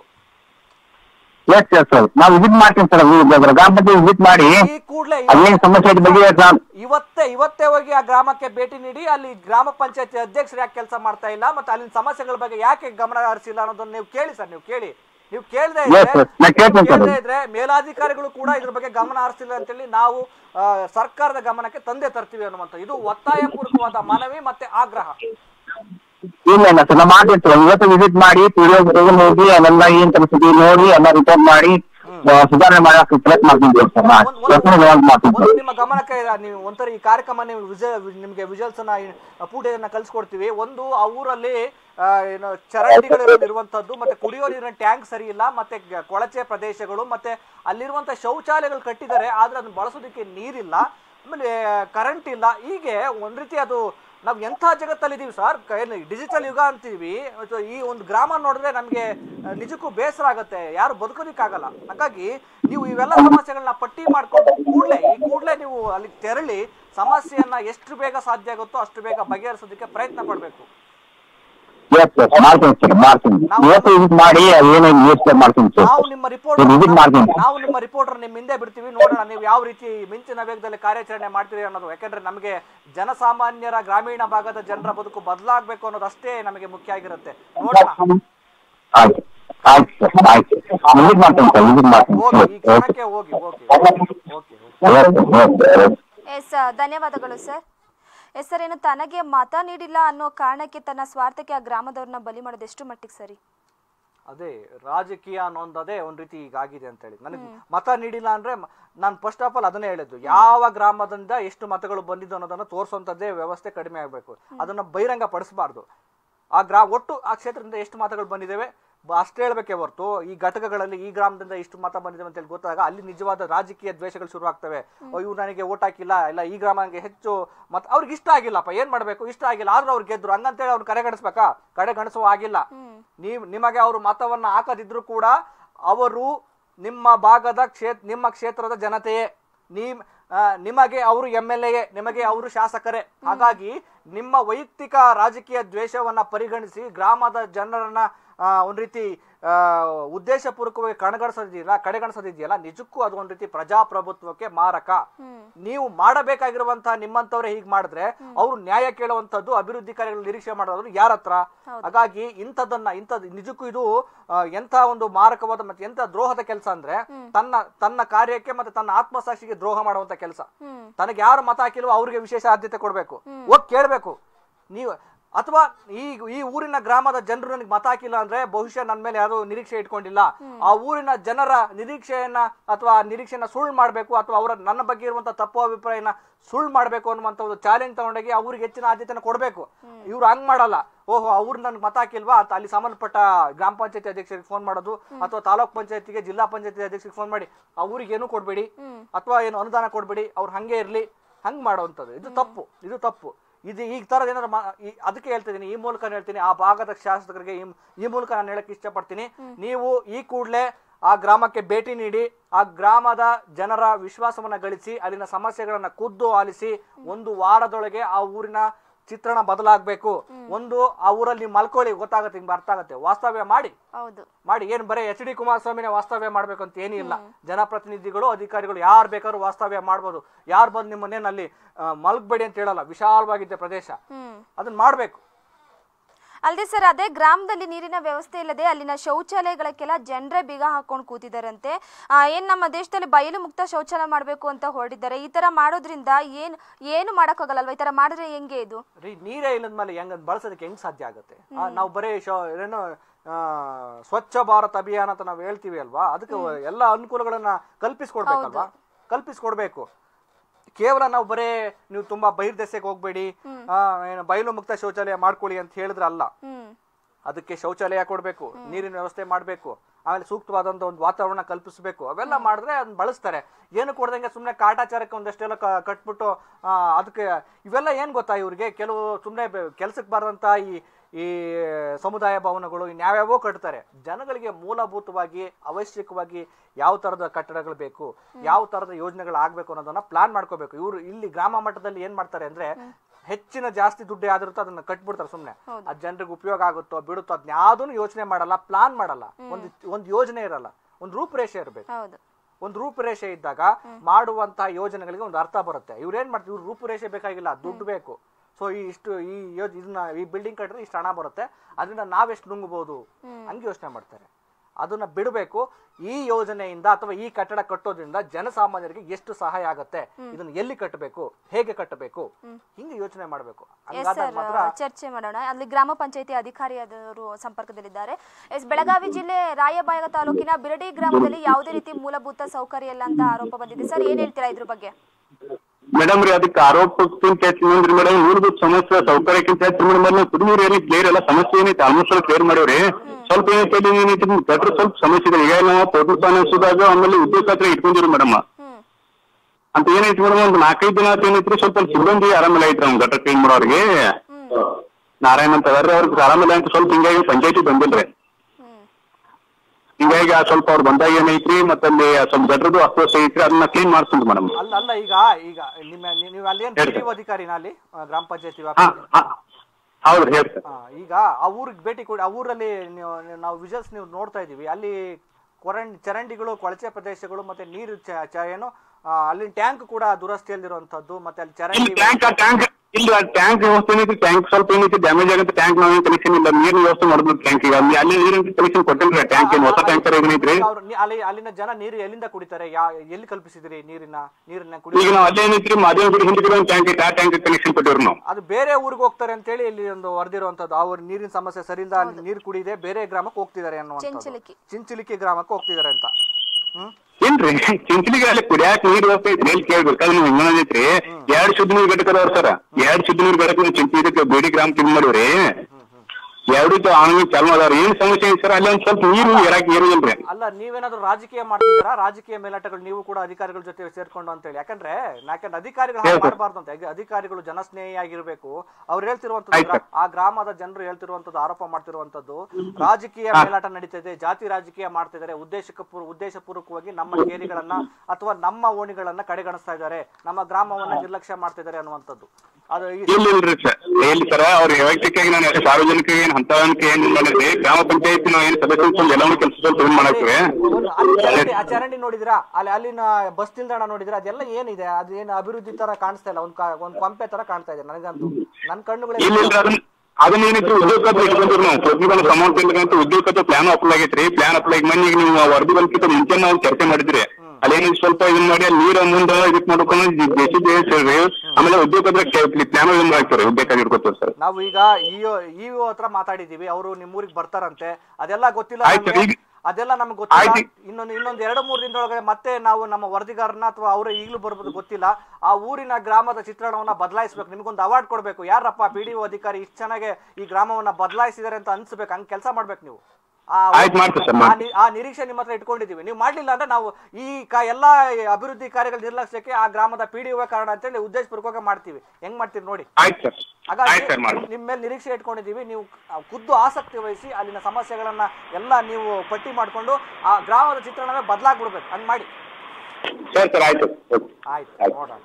ಎಸ್ ಎಸ್ ಸರ್ ನಾವು ವಿಸಿಟ್ ಮಾಡ್ತೀನಿ ಸರ್ ಗ್ರಾಮ ಪಂಚಾಯತ್ ವಿಸಿಟ್ ಮಾಡಿ ಈ ಕೂಡಲೇ ಅದೇನು ಸಮಸ್ಯೆ ಐತೆ ಬಗ್ಗೆ ನಾನು ಇವತ್ತೇ ಇವತ್ತೇ ಹೋಗಿ ಆ ಗ್ರಾಮಕ್ಕೆ ಭೇಟಿ ನೀಡಿ ಅಲ್ಲಿ ಗ್ರಾಮ ಪಂಚಾಯತಿ ಅಧ್ಯಕ್ಷರು ಯಾಕೆ ಕೆಲಸ ಮಾಡ್ತಾ ಇಲ್ಲ ಮತ್ತೆ ಅಲ್ಲಿನ ಸಮಸ್ಯೆಗಳ ಬಗ್ಗೆ ಯಾಕೆ ಗಮನ ಹರಿಸಿಲ್ಲ ಅನ್ನೋದನ್ನ ನೀವು ಕೇಳಿ ಸರ್ ನೀವು ಕೇಳಿ ನೀವು ಕೇಳದೆ Yes, sir. ನಾ ಕೇಳ್ತೀನಿ, sir. ಕೇಳದೆ ಇದ್ರೆ ಮೇಲಾಧಿಕಾರಿಗಳು ಕೂಡ ಇದ್ರ ಬಗ್ಗೆ ಗಮನ ಹರಿಸಿಲ್ಲ ಅಂತೇಳಿ ನಾವು ಆ, ಸರ್ಕಾರದ ಗಮನಕ್ಕೆ ತಂದೆ ತರ್ತೀವಿ ಅನ್ನುವಂಥ ಇದು ಒತ್ತಾಯಪೂರ್ವಕವಾದ ಮನವಿ ಮತ್ತೆ ಆಗ್ರಹ ಇಲ್ಲ ಇಲ್ಲ ಸರ್ ನಾವು ಮಾಡ್ತೀನಿ ಸರ್ ಇವತ್ತು ವಿಸಿಟ್ ಮಾಡಿ ಪಿಡಿಒ ತಗೊಂಡು ಹೋಗಿ ಅಲ್ಲೆಲ್ಲ ಏನ್ ಪರಿಸ್ಥಿತಿ ನೋಡಿ ಎಲ್ಲ ರಿಪೋರ್ಟ್ ಮಾಡಿ ಆ, ಸುಧಾರಣೆ ಮಾಡಕ್ಕೆ ಪ್ರಯತ್ನ ಮಾಡ್ತೀನಿ ಸರ್ ನಾ ಒಂದ್- ಒಂದು- ಇವತ್ತು ನಾನು ಮಾಡ್ತೀನಿ ಒಂದು ಸರ್ ನಿಮ್ಮ ಗಮನಕ್ಕೆ ನೀವು ಒಂಥರ ಈ ಕಾರ್ಯಕ್ರಮ ನೀವು ವಿಜಯ ನಿಮಗೆ ವಿಜುವಲ್ಸ್ ಅನ್ನ ಫೂಟೇಜ್ ಕಳ್ಸಿಕೊಡ್ತೀವಿ ಒಂದು ಆ ಊರಲ್ಲಿ ಆ, ಏನು ಚರಂಡಿಗಳು ಇರುವಂತದ್ದು ಮತ್ತೆ ಕುಡಿಯೋ ನೀರಿನ ಟ್ಯಾಂಕ್ ಸರಿ ಇಲ್ಲ ಮತ್ತೆ ಗ- ಕೊಳಚೆ ಪ್ರದೇಶಗಳು ಮತ್ತೆ ಅಲ್ಲಿರುವಂತ ಶೌಚಾಲಯಗಳು ಕಟ್ಟಿದ್ದಾರೆ ಆದ್ರೆ ಅದನ್ನ ಬಳಸೋದಕ್ಕೆ ನೀರಿಲ್ಲ ಆಮೇಲೆ ಕರೆಂಟ್ ಇಲ್ಲ ಹೀಗೆ ಒಂದ್ ರೀತಿ ಅದು ನಾವು ಎಂಥ ಜಗತ್ತಲ್ಲಿ ಇದೀವಿ ಸರ್ ಏನು ಡಿಜಿಟಲ್ ಯುಗ ಅಂತೀವಿ ಮತ್ತು ಈ ಒಂದು ಗ್ರಾಮ ನೋಡಿದ್ರೆ ನಮಗೆ ನಿಜಕ್ಕೂ ಬೇಸರ ಆಗುತ್ತೆ ಯಾರು ಬದುಕೋದಿಕ್ಕಾಗಲ್ಲ ಹಾಗಾಗಿ ನೀವು ಇವೆಲ್ಲ ಸಮಸ್ಯೆಗಳನ್ನ ಪಟ್ಟಿ ಮಾಡ್ಕೊಂಡು ಕೂಡಲೇ ಈ ಕೂಡಲೇ ನೀವು ಅಲ್ಲಿ ತೆರಳಿ ಸಮಸ್ಯೆಯನ್ನ ಎಷ್ಟು ಬೇಗ ಸಾಧ್ಯ ಆಗುತ್ತೋ ಅಷ್ಟು ಬೇಗ ಬಗೆಹರಿಸೋದಕ್ಕೆ ಪ್ರಯತ್ನ ಪಡಬೇಕು ಎಸ್ ಎಸ್ ಮಾಡ್ತೀನಿ ಸರ್ ಮಾಡ್ತೀನಿ ಇವತ್ತು ವಿಸಿಟ್ ಮಾಡಿ ಅದೇನು ನ್ಯೂಸ್ ಮಾಡ್ತೀನಿ ಸರ್ ನಾವು ನಿಮ್ಮ ರಿಪೋರ್ಟ್ ವಿಸಿಟ್ ಮಾಡ್ತೀನಿ ನಾವು ನಿಮ್ಮ ರಿಪೋರ್ಟರ್ ನಿಮ್ಮ ಹಿಂದೆ ಬಿಡ್ತೀವಿ ನೋಡೋಣ ನೀವು ಯಾವ ರೀತಿ ಮಿಂಚಿನ ವೇಗದಲ್ಲಿ ಕಾರ್ಯಾಚರಣೆ ಮಾಡ್ತೀರಿ ಅನ್ನೋದು ಯಾಕಂದ್ರೆ ನಮಗೆ ಜನಸಾಮಾನ್ಯರ ಗ್ರಾಮೀಣ ಭಾಗದ ಜನರ ಬದುಕು ಬದಲಾಗಬೇಕು ಅನ್ನೋದು ಅಷ್ಟೇ ನಮಗೆ ಮುಖ್ಯ ಆಗಿರುತ್ತೆ ನೋಡೋಣ ಆಯ್ತು ಆಯ್ತು ಸರ್ ಆಯ್ತು ವಿಸಿಟ್ ಮಾಡ್ತೀನಿ ಸರ್ ವಿಸಿಟ್ ಮಾಡ್ತೀನಿ ಹೋಗಿ ಈ ಕ್ಷಣಕ್ಕೆ ಹೋಗಿ ಓಕೆ ಓಕೆ ಓಕೆ ಎಸ್ ಧನ್ಯವಾದಗಳು ಸರ್ ಎಸ್ ಸರ್ ಏನು ತನಗೆ ಮತ ನೀಡಿಲ್ಲ ಅನ್ನೋ ಕಾರಣಕ್ಕೆ ತನ್ನ ಸ್ವಾರ್ಥಕ್ಕೆ ಆ ಗ್ರಾಮದವ್ರನ್ನ ಬಲಿ ಮಾಡೋದು ಎಷ್ಟು ಮಟ್ಟಿಗೆ ಸರಿ ಅದೇ ರಾಜಕೀಯ ಅನ್ನೋದೇ ಒಂದ್ ರೀತಿ ಈಗ ಆಗಿದೆ ಅಂತ ಹೇಳಿ ನನಗೆ ಮತ ನೀಡಿಲ್ಲ ಅಂದ್ರೆ ನಾನು ಫಸ್ಟ್ ಆಫ್ ಆಲ್ ಅದನ್ನೇ ಹೇಳಿದ್ದು ಯಾವ ಗ್ರಾಮದಿಂದ ಎಷ್ಟು ಮತಗಳು ಬಂದಿದ್ದು ಅನ್ನೋದನ್ನ ತೋರಿಸುವಂತದ್ದೇ ವ್ಯವಸ್ಥೆ ಕಡಿಮೆ ಆಗಬೇಕು ಅದನ್ನ ಬಹಿರಂಗ ಪಡಿಸಬಾರ್ದು ಆ ಗ್ರಾ ಒಟ್ಟು ಆ ಕ್ಷೇತ್ರದಿಂದ ಎಷ್ಟು ಮತಗಳು ಬಂದಿದ್ದೇವೆ ಬ- ಅಷ್ಟೇ ಹೇಳ್ಬೇಕೇ ಹೊರತು ಈ ಘಟಕಗಳಲ್ಲಿ ಈ ಗ್ರಾಮದಿಂದ ಇಷ್ಟು ಮತ ಬಂದಿದೆ ಅಂತ ಹೇಳಿ ಗೊತ್ತಾಗ ಅಲ್ಲಿ ನಿಜವಾದ ರಾಜಕೀಯ ದ್ವೇಷಗಳು ಶುರು ಆಗ್ತವೆ ಓ, ಇವ್ರು ನನಗೆ ಓಟ್ ಹಾಕಿಲ್ಲ ಇಲ್ಲ ಈ ಗ್ರಾಮ ನನಗೆ ಹೆಚ್ಚು ಮತ ಅವ್ರಿಗೆ ಇಷ್ಟ ಆಗಿಲ್ಲಪ್ಪ ಏನ್ ಮಾಡ್ಬೇಕು ಇಷ್ಟ ಆಗಿಲ್ಲ ಆದ್ರೂ ಅವ್ರು ಗೆದ್ರು ಹಂಗಂತೇಳಿ ಅವ್ರು ಕಡೆಗಣಿಸ್ಬೇಕಾ ಕಡೆಗಣಿಸುವ ಆಗಿಲ್ಲ ನೀವು ನಿಮಗೆ ಅವರು ಮತವನ್ನ ಹಾಕದಿದ್ರು ಕೂಡ ಅವರು ನಿಮ್ಮ ಭಾಗದ ಕ್ಷೇತ್ರ ನಿಮ್ಮ ಕ್ಷೇತ್ರದ ಜನತೆಯೇ ನೀವ್ ಆ, ನಿಮಗೆ ಅವರು ಎಂ ಎಲ್ ಎ ನಿಮಗೆ ಅವರು ಶಾಸಕರೇ ಹಾಗಾಗಿ ನಿಮ್ಮ ವೈಯಕ್ತಿಕ ರಾಜಕೀಯ ದ್ವೇಷವನ್ನ ಪರಿಗಣಿಸಿ ಗ್ರಾಮದ ಜನರನ್ನ ಆ, ಒಂದ್ ರೀತಿ ಆ, ಉದ್ದೇಶಪೂರ್ವಕವಾಗಿ ಕಣಗಣಿಸೋದಿದೆಯಲ್ಲ ಕಡೆಗಣಿಸೋದಿದೆಯಲ್ಲ ನಿಜಕ್ಕೂ ಅದು ಒಂದ್ ರೀತಿ ಪ್ರಜಾಪ್ರಭುತ್ವಕ್ಕೆ ಮಾರಕ ನೀವು ಮಾಡಬೇಕಾಗಿರುವಂತಹ ನಿಮ್ಮಂತವ್ರೆ ಹೀಗ್ ಮಾಡಿದ್ರೆ ಅವರು ನ್ಯಾಯ ಕೇಳುವಂತದ್ದು ಅಭಿವೃದ್ಧಿ ಕಾರ್ಯಗಳು ನಿರೀಕ್ಷೆ ಮಾಡೋದು ಯಾರ ಹತ್ರ ಹಾಗಾಗಿ ಇಂಥದನ್ನ ಇಂಥದ್ದು ನಿಜಕ್ಕೂ ಇದು ಆ, ಎಂಥ ಒಂದು ಮಾರಕವಾದ ಮತ್ತೆ ಎಂಥ ದ್ರೋಹದ ಕೆಲಸ ಅಂದ್ರೆ ತನ್ನ ತನ್ನ ಕಾರ್ಯಕ್ಕೆ ಮತ್ತೆ ತನ್ನ ಆತ್ಮಸಾಕ್ಷಿಗೆ ದ್ರೋಹ ಮಾಡುವಂತ ಕೆಲಸ ತನಗೆ ಯಾರು ಮತ ಹಾಕಿಲ್ವೋ ಅವ್ರಿಗೆ ವಿಶೇಷ ಆದ್ಯತೆ ಕೊಡ್ಬೇಕು ಹೋಗಿ ಕೇಳ್ಬೇಕು ನೀವು ಅಥವಾ ಈ ಈ ಊರಿನ ಗ್ರಾಮದ ಜನರು ನನಗೆ ಮತ ಹಾಕಿಲ್ಲ ಅಂದ್ರೆ ಬಹುಶಃ ನನ್ನ ಮೇಲೆ ಯಾರು ನಿರೀಕ್ಷೆ ಇಟ್ಕೊಂಡಿಲ್ಲ ಆ ಊರಿನ ಜನರ ನಿರೀಕ್ಷೆಯನ್ನ ಅಥವಾ ನಿರೀಕ್ಷೆಯನ್ನ ಸುಳ್ಳು ಮಾಡಬೇಕು ಅಥವಾ ಅವರ ನನ್ನ ಬಗ್ಗೆ ಇರುವಂತ ತಪ್ಪು ಅಭಿಪ್ರಾಯನ ಸುಳ್ಳು ಮಾಡಬೇಕು ಅನ್ನುವಂತ ಒಂದು ಚಾಲೆಂಜ್ ತಗೊಂಡೋಗಿ ಅವ್ರಿಗೆ ಹೆಚ್ಚಿನ ಆದ್ಯತೆನ ಕೊಡಬೇಕು ಇವ್ರು ಹಂಗ್ ಮಾಡಲ್ಲ ಓಹೋ ಅವ್ರು ನನ್ಗೆ ಮತ ಹಾಕಿಲ್ವಾ ಅಂತ ಅಲ್ಲಿ ಸಂಬಂಧಪಟ್ಟ ಗ್ರಾಮ ಪಂಚಾಯತಿ ಅಧ್ಯಕ್ಷರಿಗೆ ಫೋನ್ ಮಾಡೋದು ಅಥವಾ ತಾಲೂಕ್ ಪಂಚಾಯತಿಗೆ ಜಿಲ್ಲಾ ಪಂಚಾಯತಿ ಅಧ್ಯಕ್ಷರಿಗೆ ಫೋನ್ ಮಾಡಿ ಅವ್ರಿಗೆ ಏನು ಕೊಡ್ಬೇಡಿ ಅಥವಾ ಏನು ಅನುದಾನ ಕೊಡ್ಬೇಡಿ ಅವ್ರು ಹಂಗೆ ಇರ್ಲಿ ಹಂಗ್ ಮಾಡುವಂಥದ್ದು ಇದು ತಪ್ಪು ಇದು ತಪ್ಪು ಇದು ಈ ಥರದ ಏನಾದ್ರು ಮಾ- ಈ- ಅದಕ್ಕೆ ಹೇಳ್ತಿದ್ದೀನಿ ಈ ಮೂಲಕ ನಾನು ಹೇಳ್ತೀನಿ ಆ ಭಾಗದ ಶಾಸಕರಿಗೆ ಈ ಈ ಮೂಲಕ ನಾನು ಹೇಳಕ್ ಇಷ್ಟಪಡ್ತೀನಿ ನೀವು ಈ ಕೂಡಲೇ ಆ ಗ್ರಾಮಕ್ಕೆ ಭೇಟಿ ನೀಡಿ ಆ ಗ್ರಾಮದ ಜನರ ವಿಶ್ವಾಸವನ್ನ ಗಳಿಸಿ ಅಲ್ಲಿನ ಸಮಸ್ಯೆಗಳನ್ನ ಖುದ್ದು ಆಲಿಸಿ ಒಂದು ವಾರದೊಳಗೆ ಆ ಊರಿನ ಚಿತ್ರಣ ಬದಲಾಗಬೇಕು ಒಂದು ಆ ಊರಲ್ಲಿ ನೀವು ಮಲ್ಕೊಳ್ಳಿ ಗೊತ್ತಾಗುತ್ತೆ ನಿಮ್ಗೆ ಅರ್ಥ ಆಗುತ್ತೆ ವಾಸ್ತವ್ಯ ಮಾಡಿ ಹೌದು ಮಾಡಿ ಏನ್ ಬರೀ ಎಚ್ ಡಿ ಕುಮಾರಸ್ವಾಮಿನೇ ವಾಸ್ತವ್ಯ ಮಾಡ್ಬೇಕು ಅಂತ ಏನಿಲ್ಲ ಜನಪ್ರತಿನಿಧಿಗಳು ಅಧಿಕಾರಿಗಳು ಯಾರು ಬೇಕಾದ್ರೂ ವಾಸ್ತವ್ಯ ಮಾಡ್ಬೋದು ಯಾರು ಬಂದು ನಿಮ್ಮನ್ನೇನು ಅಲ್ಲಿ ಆ, ಮಲ್ಗಬೇಡಿ ಅಂತ ಹೇಳಲ್ಲ ವಿಶಾಲವಾಗಿದ್ದ ಪ್ರದೇಶ ಅದನ್ನ ಮಾಡ್ಬೇಕು ಅಲ್ಲದೆ ಸರ್ ಅದೇ ಗ್ರಾಮದಲ್ಲಿ ನೀರಿನ ವ್ಯವಸ್ಥೆ ಇಲ್ಲದೆ ಅಲ್ಲಿನ ಶೌಚಾಲಯಗಳಕ್ಕೆಲ್ಲ ಜನರೇ ಬೀಗ ಹಾಕೊಂಡು ಕೂತಿದ್ದಾರಂತೆ ಆ, ಏನ್ ನಮ್ಮ ದೇಶದಲ್ಲಿ ಬಯಲು ಮುಕ್ತ ಶೌಚಾಲಯ ಮಾಡಬೇಕು ಅಂತ ಹೊರಡಿದ್ದಾರೆ ಈ ತರ ಮಾಡೋದ್ರಿಂದ ಏನ್ ಏನು ಮಾಡೋಕ್ಕಾಗಲ್ಲಲ್ವಾ ಈ ತರ ಮಾಡಿದ್ರೆ ಹೆಂಗೆ ಇದು ರೀ ನೀರೇ ಇಲ್ಲದ ಮೇಲೆ ಹೆಂಗ್ ಅದ್ ಬಳಸೋದಕ್ಕೆ ಹೆಂಗ್ ಸಾಧ್ಯ ಆಗುತ್ತೆ ಆ, ನಾವು ಬರೀ ಶೋ ಏನೋ ಆ, ಸ್ವಚ್ಛ ಭಾರತ್ ಅಭಿಯಾನ ಅಂತ ನಾವು ಹೇಳ್ತೀವಿ ಅಲ್ವಾ ಅದಕ್ಕೆ ಎಲ್ಲ ಅನುಕೂಲಗಳನ್ನ ಕಲ್ಪಿಸ್ಕೊಡ್ಬೇಕಲ್ವಾ ಕಲ್ಪಿಸ್ಕೊಡ್ಬೇಕು ಕೇವಲ ನಾವು ಬರೇ ನೀವು ತುಂಬಾ ಬಹಿರ್ದೆಸೆಗೆ ಹೋಗ್ಬೇಡಿ ಆ, ಏನು ಬಯಲು ಮುಕ್ತ ಶೌಚಾಲಯ ಮಾಡ್ಕೊಳ್ಳಿ ಅಂತ ಹೇಳಿದ್ರೆ ಅಲ್ಲ ಹ್ಮ್ ಅದಕ್ಕೆ ಶೌಚಾಲಯ ಕೊಡಬೇಕು ನೀರಿನ ವ್ಯವಸ್ಥೆ ಮಾಡಬೇಕು ಆಮೇಲೆ ಸೂಕ್ತವಾದಂತ ಒಂದು ವಾತಾವರಣ ಕಲ್ಪಿಸಬೇಕು ಅವೆಲ್ಲ ಮಾಡಿದ್ರೆ ಅದನ್ನ ಬಳಸ್ತಾರೆ ಏನು ಕೊಡ್ದಂಗೆ ಸುಮ್ಮನೆ ಕಾಟಾಚಾರಕ್ಕೆ ಒಂದಷ್ಟೆಲ್ಲ ಕ- ಕಟ್ಬಿಟ್ಟು ಆ, ಅದಕ್ಕೆ ಇವೆಲ್ಲ ಏನ್ ಗೊತ್ತಾ ಇವ್ರಿಗೆ ಕೆಲವು ಸುಮ್ಮನೆ ಕೆಲ್ಸಕ್ಕೆ ಬಾರದಂತ ಈ ಈ ಸಮುದಾಯ ಭವನಗಳು ಇನ್ಯಾವ್ಯಾವೋ ಕಟ್ತಾರೆ ಜನಗಳಿಗೆ ಮೂಲಭೂತವಾಗಿ ಅವಶ್ಯಕವಾಗಿ ಯಾವ ಥರದ ಕಟ್ಟಡಗಳು ಬೇಕು ಯಾವ ಥರದ ಯೋಜನೆಗಳು ಆಗಬೇಕು ಅನ್ನೋದನ್ನ ಪ್ಲಾನ್ ಮಾಡ್ಕೋಬೇಕು ಇವರು ಇಲ್ಲಿ ಗ್ರಾಮ ಮಟ್ಟದಲ್ಲಿ ಏನ್ ಮಾಡ್ತಾರೆ ಅಂದ್ರೆ ಹೆಚ್ಚಿನ ಜಾಸ್ತಿ ದುಡ್ಡು ಯಾವ್ದಿರುತ್ತೋ ಅದನ್ನ ಕಟ್ಬಿಡ್ತಾರೆ ಸುಮ್ಮನೆ ಅದ್ ಜನರಿಗೆ ಉಪಯೋಗ ಆಗುತ್ತೋ ಬಿಡುತ್ತೋ ಅದನ್ನ ಯಾವ್ದನ್ನು ಯೋಚನೆ ಮಾಡಲ್ಲ ಪ್ಲಾನ್ ಮಾಡಲ್ಲ ಒಂದು ಒಂದು ಯೋಜನೆ ಇರಲ್ಲ ಒಂದು ರೂಪರೇಷೆ ಇರಬೇಕು ಹೌದು ಒಂದು ರೂಪುರೇಷೆ ಇದ್ದಾಗ ಮಾಡುವಂತಹ ಯೋಜನೆಗಳಿಗೆ ಒಂದು ಅರ್ಥ ಬರುತ್ತೆ ಇವ್ರು ಏನ್ ಮಾಡ್ತಾರೆ ಇವ್ರು ರೂಪುರೇಷೆ ಬೇಕಾಗಿಲ್ಲ ದುಡ್ಡು ಬೇಕು ಸೊ ಈ ಇಷ್ಟು ಈ ಯೋಜ ಇದನ್ನ ಈ ಬಿಲ್ಡಿಂಗ್ ಕಟ್ಟಿದ್ರೆ ಇಷ್ಟು ಹಣ ಬರುತ್ತೆ ಅದರಿಂದ ನಾವೆಷ್ಟು ನುಂಗಬಹುದು ಹಂಗೆ ಯೋಚನೆ ಮಾಡ್ತಾರೆ ಅದನ್ನ ಬಿಡಬೇಕು ಈ ಯೋಜನೆಯಿಂದ ಅಥವಾ ಈ ಕಟ್ಟಡ ಕಟ್ಟೋದ್ರಿಂದ ಜನಸಾಮಾನ್ಯರಿಗೆ ಎಷ್ಟು ಸಹಾಯ ಆಗುತ್ತೆ ಇದನ್ನ ಎಲ್ಲಿ ಕಟ್ಟಬೇಕು ಹೇಗೆ ಕಟ್ಟಬೇಕು ಹಿಂಗೆ ಯೋಚನೆ ಮಾಡಬೇಕು ಎಸ್ ಹಂಗಾದಾಗ ಸರ್ ಮಾತ್ರ ಚರ್ಚೆ ಮಾಡೋಣ ಅಲ್ಲಿ ಗ್ರಾಮ ಪಂಚಾಯತಿ ಅಧಿಕಾರಿಯಾದವರು ಸಂಪರ್ಕದಲ್ಲಿದ್ದಾರೆ ಎಸ್ ಬೆಳಗಾವಿ ಜಿಲ್ಲೆ ರಾಯಬಾಗ ತಾಲೂಕಿನ ಬಿರಡಿ ಗ್ರಾಮದಲ್ಲಿ ಯಾವುದೇ ರೀತಿ ಮೂಲಭೂತ ಸೌಕರ್ಯ ಇಲ್ಲ ಅಂತ ಆರೋಪ ಬಂದಿದೆ ಸರ್ ಏನ್ ಹೇಳ್ತೀರಾ ಇದ್ರ ಬಗ್ಗೆ ಮೇಡಮ್ ರೀ ಅದಕ್ಕೆ ಆರೋಪಕ್ಕಿಂತ ಹೆಚ್ಚಿನ ಮೇಡಮ್ ಮೂಲಭೂತ ಸಮಸ್ಯೆ ಸೌಕರ್ಯಕ್ಕಿಂತ ಹೆಚ್ಚು ಮೇಡಮ್ ಅಲ್ಲಿ ಕುಡಿಯುವ ಏನಿ ಕ್ಲಿಯರ್ ಎಲ್ಲ ಸಮಸ್ಯೆ ಏನೈತಿ ಆಲ್ಮೋಸ್ಟ್ ಕ್ಲಿಯರ್ ಮಾಡೀವ್ರಿ ಸ್ವಲ್ಪ ಏನೈತಿ ಅಲ್ಲಿ ಏನೈತಿ ಗಟ್ರ ಸ್ವಲ್ಪ ಸಮಸ್ಯೆ ಇದೆ ಈಗ ನಾವು ಟೋಟಲ್ ಫೈನಾನ್ಸ್ದಾಗ ಆಮೇಲೆ ಉದ್ಯೋಗ ಖಾತ್ರಿ ಇಟ್ಕೊಂಡಿವ್ರಿ ಮೇಡಮ್ ಹ್ಮ್ ಅಂತ ಏನೈತಿ ಮೇಡಮ್ ಒಂದು ನಾಲ್ಕೈದು ದಿನ ಆತ ಏನೈತ್ರಿ ಸ್ವಲ್ಪ ಅಲ್ಲಿ ಸಿಬ್ಬಂದಿ ಆರಾಮಿಲ್ಲ ಐತ್ರಿ ಅವ್ನ ಗಟ್ರ ಕ್ಲೀನ್ ಮಾಡೋರಿಗೆ ನಾರಾಯಣ ಅಂತ ಅದಾರ್ರಿ ಅವ್ರಿಗೆ ಆರಾಮಿಲ್ಲ ಅಂತ ಸ್ವಲ್ಪ ಹಿಂಗಾಗಿ ಪಂಚಾಯತಿ ಬಂದಿಲ್ರಿ ಹ್ಮ್ ಹಿಂಗಾಗಿ ಆ ಸ್ವಲ್ಪ ಅವ್ರು ಬಂದಾಗ ಏನೈತ್ರಿ ಮತ್ತಲ್ಲಿ ಸ್ವಲ್ಪ ಗಟ್ರದ್ದು ಅಸ್ವಸ್ಥ ಐತ್ರಿ ಅದನ್ನ ಕ್ಲೀನ್ ಮಾಡ್ತೀನಿ ಮೇಡಮ್ ಅಲ್ಲ ಅಲ್ಲ ಈಗ ಈಗ ನಿಮ್ಮ ನೀವು ಅಲ್ಲಿ ಏನ್ ಹೇಳಿ. PDO ಅಧಿಕಾರಿನ ಅಲ್ಲಿ ಆ, ಗ್ರಾಮ ಪಂಚಾಯತಿ ಹಾ ವ್ಯಾಪ್ತಿಯಲ್ಲಿ? ಹಾ ಹೌದ್ರಿ ಹೇಳಿ ಸರ್ ಆ, ಈಗ ಆ ಊರಿಗೆ ಭೇಟಿ ಕೊಡಿ ಆ ಊರಲ್ಲಿ ನೀವು ನೀವು- ನಾವು ವಿಜುವಲ್ಸ್ ನೀವು ನೋಡ್ತಾ ಇದೀವಿ ಅಲ್ಲಿ ಕೊರಂಡ್ ಚರಂಡಿಗಳು ಕೊಳಚೆ ಪ್ರದೇಶಗಳು ಮತ್ತೆ ನೀರು ಚ- ಚ- ಏನು ಆ, ಅಲ್ಲಿನ ಟ್ಯಾಂಕ್ ಕೂಡ ದುರಸ್ತಿಯಲ್ಲಿರುವಂತದ್ದು ಮತ್ತೆ ಅಲ್ಲಿ ಇಲ್ಲಿ ಚರಂಡಿ ಟ್ಯಾಂಕ್ ಟ್ಯಾಂಕ್ ಇಲ್ಲ ಟ್ಯಾಂಕ್ ವ್ಯವಸ್ಥೆ ಏನೈತಿ ಟ್ಯಾಂಕ್ ಸ್ವಲ್ಪ ಏನೈತಿ ಡ್ಯಾಮೇಜ್ ಆಗಂತ ಟ್ಯಾಂಕ್ ನಾವೇನ್ ಕನೆಕ್ಷನ್ ಇಲ್ಲ ನೀರಿನ ವ್ಯವಸ್ಥೆ ಮಾಡಿದ್ವಿ ಟ್ಯಾಂಕ್ ಈಗ ಅಲ್ಲಿ ಅಲ್ಲಿ ನೀರಿನ ಕನೆಕ್ಷನ್ ಕೊಟ್ಟಿಲ್ರಿ ಟ್ಯಾಂಕ್ ಏನು ಹೊಸ ಟ್ಯಾಂಕರ್ ಏನೈತ್ರಿ ಅವ್ರು ನೀ- ಅಲ್ಲಿ ಅಲ್ಲಿನ ಜನ ನೀರು ಎಲ್ಲಿಂದ ಕುಡಿತಾರೆ ಯಾ ಎಲ್ಲಿ ಕಲ್ಪಿಸಿದ್ರಿ ನೀರಿನ ನೀರನ್ನ ಈಗ ಕುಡಿ ನಾವು ಅಲ್ಲೇ ಏನೈತ್ರಿ ಮಾದೇವ ಗುಡಿ ಹಿಂದೆ ಒಂದು ಟ್ಯಾಂಕ್ ಐತಿ ಆ ಟ್ಯಾಂಕ್ ಕನೆಕ್ಷನ್ ಕೊಟ್ಟಿವ್ರಿ ನಾವು ಅದು ಬೇರೆ ಊರಿಗೆ ಹೋಗ್ತಾರೆ ಅಂತೇಳಿ ಇಲ್ಲಿ ಒಂದು ವರದಿರುವಂತದ್ದು ಅವ್ರ ನೀರಿನ ಸಮಸ್ಯೆ ಸರಿಯಿಲ್ಲ ಅಲ್ಲಿ ನೀರು ಕುಡಿದೆ ಬೇರೆ ಗ್ರಾಮಕ್ಕೆ ಹೋಗ್ತಿದ್ದಾರೆ ಅನ್ನುವಂಥದ್ದು ಚೆಂಚಲಕ್ಕಿ. ಚಿಂಚಲಿಕ್ಕಿ ಗ್ರಾಮಕ್ಕೆ ಹೋಗ್ತಿದ್ದಾರೆ ಅಂತ ಹ್ಮ್ ಏನ್ರಿ ಚಿಂಚಲಿಗೆ ಅಲ್ಲಿ ಕುಡಿಯಾಕ ನೀರ್ ವ್ಯವಸ್ಥೆ ಐತ್ರಿ ಎಲ್ಲಿ ಕೇಳ್ಬೇಕು ಅದು ನೀವು ಹಿಂಗೈತ್ರಿ ಎರಡ್ ಶುದ್ಧ ನೀರ್ ಘಟಕ ಅದಾವ ಸರ್ ಎರಡ್ ಶುದ್ಧ ನೀರ್ ಘಟಕ ಚಿಂಚಲಿಗೆ ಬೇಡಿ ಗ್ರಾಮ ತಿಂಗ್ ಮಾಡಿವ್ರಿ ಎರಡು ಆನಂದ ಚಾಲು ಅದಾವ್ರಿ ಏನ್ ಸಮಸ್ಯೆ ಐತಿ ಸರ್ ಅಲ್ಲಿ ಒಂದ್ ಸ್ವಲ್ಪ ನೀರು ಏರಾಕ್ ನೀರು ಇಲ್ರಿ ಅಲ್ಲ ನೀವೇನಾದ್ರೂ ರಾಜಕೀಯ ಮಾಡ್ತಿದ್ದೀರಾ ರಾಜಕೀಯ ಮೇಲಾಟಗಳು ನೀವು ಕೂಡ ಅಧಿಕಾರಿಗಳ ಜೊತೆ ಸೇರ್ಕೊಂಡು ಅಂತ ಹೇಳಿ ಯಾಕಂದ್ರೆ ಯಾಕಂದ್ರೆ ಅಧಿಕಾರಿಗಳು ಹಾಗೆ ಮಾಡಬಾರ್ದು ಅಂತ ಈಗ ಅಧಿಕಾರಿಗಳು ಜನಸ್ನೇಹಿಯಾಗಿರ್ಬೇಕು ಅವ್ರು ಹೇಳ್ತಿರುವಂತದ್ದು ಆಯ್ತು. ಗ್ರಾ- ಆ ಗ್ರಾಮದ ಜನರು ಹೇಳ್ತಿರುವಂತದ್ದು ಆರೋಪ ಮಾಡ್ತಿರುವಂತದ್ದು ರಾಜಕೀಯ ಮೇಲಾಟ ನಡೀತಿದೆ ಜಾತಿ ರಾಜಕೀಯ ಮಾಡ್ತಿದ್ದಾರೆ ಉದ್ದೇಶಕ್ಕೆ ಪೂರ್ವ ಉದ್ದೇಶಪೂರ್ವಕವಾಗಿ ನಮ್ಮ ಕೇರಿಗಳನ್ನ ಅಥವಾ ನಮ್ಮ ಓಣಿಗಳನ್ನ ಕಡೆಗಣಿಸ್ತಾ ಇದ್ದಾರೆ ನಮ್ಮ ಗ್ರಾಮವನ್ನ ನಿರ್ಲಕ್ಷ್ಯ ಮಾಡ್ತಿದ್ದಾರೆ ಅನ್ನುವಂಥದ್ದು ಅದು ಈ ಇಲ್ಲ ಇಲ್ರಿ ಸರ್ ಎಲ್ಲಿ ಸರ್ ಅವ್ರ ವೈಯಕ್ತಿಕವಾಗಿ ನಾನು ಸಾರ್ವಜನಿಕ ಏನ್ ಹಂತಕ್ಕೆ ಏನ್ ಮಾಡಿದ್ರಿ ಗ್ರಾಮ ಪಂಚಾಯತ್ ನಾವು ಏನ್ ಸದಸ್ಯ ಸ್ವಲ್ಪ ಎಲ್ಲವನ್ನೂ ಕೆಲಸ ಸ್ವಲ್ಪ ಏನ್ ಮಾಡಾಕ್ತಿವಿ ಒಂದು ಅಲ್ಲಿ ಚರಂಡಿ ಆ ಚರಂಡಿ ನೋಡಿದ್ರಾ ಅಲ್ಲಿ ಅಲ್ಲಿನ ಬಸ್ ನಿಲ್ದಾಣ ನೋಡಿದ್ರಾ ಅದೆಲ್ಲ ಏನಿದೆ ಅದು ಏನು ಅಭಿವೃದ್ಧಿ ತರ ಕಾಣಿಸ್ತಾ ಇಲ್ಲ ಒಂದ್ ಕ- ಒಂದ್ ಕೊಂಪೆ ತರ ಕಾಣ್ತಾ ಇದೆ ನನಗಂತೂ ನನ್ನ ಕಣ್ಣುಗಳೇ ಇಲ್ಲ ಇಲ್ರಿ ಅದನ್ನ ಅದನ್ನ ಏನೈತ್ರಿ ಉದ್ಯೋಗ ಖಾತೆ ಇಟ್ಕೊಂಡಿರಿ ನಾವು ಪ್ರತಿಭಟನೆ ಅಮೌಂಟ್ ಇಲ್ಲದಂತ ಉದ್ಯೋಗ ಖಾತೆ ಪ್ಲಾನ್ ಅಪ್ಲೈ ಆಗೈತ್ರಿ ಪ್ಲಾನ್ ಅಪ್ಲೈ ಮನೆಗೆ ನೀವು ವರದಿ ಬಂದ್ಕಿಂತ ಮುಂಚೆ ನಾವು ಚರ್ಚೆ ಮಾಡಿದ್ರಿ ಅಲ್ಲೇನು ಸ್ವಲ್ಪ ಇದನ್ನ ಮಾಡಿ ಅಲ್ಲಿ ನೀರ ಮುಂದೆ ಇದಕ್ ಮಾಡ್ಕೊಂಡು ಬೇಸಿಗೆ ಹೇಳ್ರಿ ಆಮೇಲೆ ಉದ್ಯೋಗ ಖಾತೆ ಪ್ಲಾನ್ ಇದನ್ನ ಹಾಕ್ತಾರೆ ಉದ್ಯೋಗ ಇಟ್ಕೊತೀವಿ ಸರ್ ನಾವು ಈಗ ಇಒ ಇಒ ಹತ್ರ ಮಾತಾಡಿದೀವಿ ಅವರು ನಿಮ್ಮೂರಿಗೆ ಬರ್ತಾರಂತೆ ಅದೆಲ್ಲ ಗೊತ್ತಿಲ್ಲ ಆಯ್ತು, ನಮ್ಗೆ. ಈಗ- ಅದೆಲ್ಲ ನಮ್ಗೆ ಗೊತ್ತಿಲ್ಲ ಆಯ್ತು. ಇನ್ನೊಂದು ಇನ್ನೊಂದು ಎರಡು ಮೂರು ದಿನದೊಳಗಡೆ ಮತ್ತೆ ನಾವು ನಮ್ಮ ವರದಿಗಾರನ ಅಥವಾ ಅವರೇ ಈಗಲೂ ಬರ್ಬೋದು ಗೊತ್ತಿಲ್ಲ ಆ ಊರಿನ ಗ್ರಾಮದ ಚಿತ್ರಣವನ್ನ ಬದಲಾಯಿಸ್ಬೇಕು ನಿಮ್ಗೊಂದು ಅವಾರ್ಡ್ ಕೊಡ್ಬೇಕು ಯಾರಪ್ಪ ಪಿ ಡಿ ಅಧಿಕಾರಿ ಇಷ್ಟು ಚೆನ್ನಾಗಿ ಈ ಗ್ರಾಮವನ್ನ ಬದಲಾಯಿಸಿದ್ದಾರೆ ಅಂತ ಅನ್ಸ್ಬೇಕು ಹಂಗೆ ಕೆಲಸ ಮಾಡ್ಬೇಕು ನೀವು ಆ ಆಯ್ತು, ಮಾಡ್ತೀವಿ ಸರ್, ಆ ಮಾಡ್ತೀವಿ. ನಿ- ಆ ನಿರೀಕ್ಷೆ ನಿಮ್ಮ ಹತ್ರ ಇಟ್ಕೊಂಡಿದೀವಿ ನೀವು ಮಾಡ್ಲಿಲ್ಲ ಅಂದ್ರೆ ನಾವು ಈ ಕ ಎಲ್ಲಾ ಅಭಿವೃದ್ಧಿ ಕಾರ್ಯಗಳ ನಿರ್ಲಕ್ಷ್ಯಕ್ಕೆ ಆ ಗ್ರಾಮದ ಪಿ ಡಿ ಕಾರಣ ಅಂತೇಳಿ ಉದ್ದೇಶಪೂರ್ವಕ ಮಾಡ್ತೀವಿ ಹೆಂಗ್ ಮಾಡ್ತೀವಿ ನೋಡಿ ಆಯ್ತು ಸರ್ ಹಾಗಾಗಿ ಆಯ್ತು ಸರ್ ಮಾಡಿ ನಿಮ್ಮ ಮೇಲೆ ನಿರೀಕ್ಷೆ ಇಟ್ಕೊಂಡಿದ್ದೀವಿ ನೀವು ಖುದ್ದು ಆಸಕ್ತಿ ವಹಿಸಿ ಅಲ್ಲಿನ ಸಮಸ್ಯೆಗಳನ್ನ ಎಲ್ಲ ನೀವು ಪಟ್ಟಿ ಮಾಡಿಕೊಂಡು ಆ ಗ್ರಾಮದ ಚಿತ್ರಣವೇ ಬದಲಾಗ್ಬಿಡ್ಬೇಕು ಹಂಗ್ ಮಾಡಿ ಸರ್ ಸರ್ ಆಯ್ತು ಓಕೆ ಆಯ್ತು ನೋಡೋಣ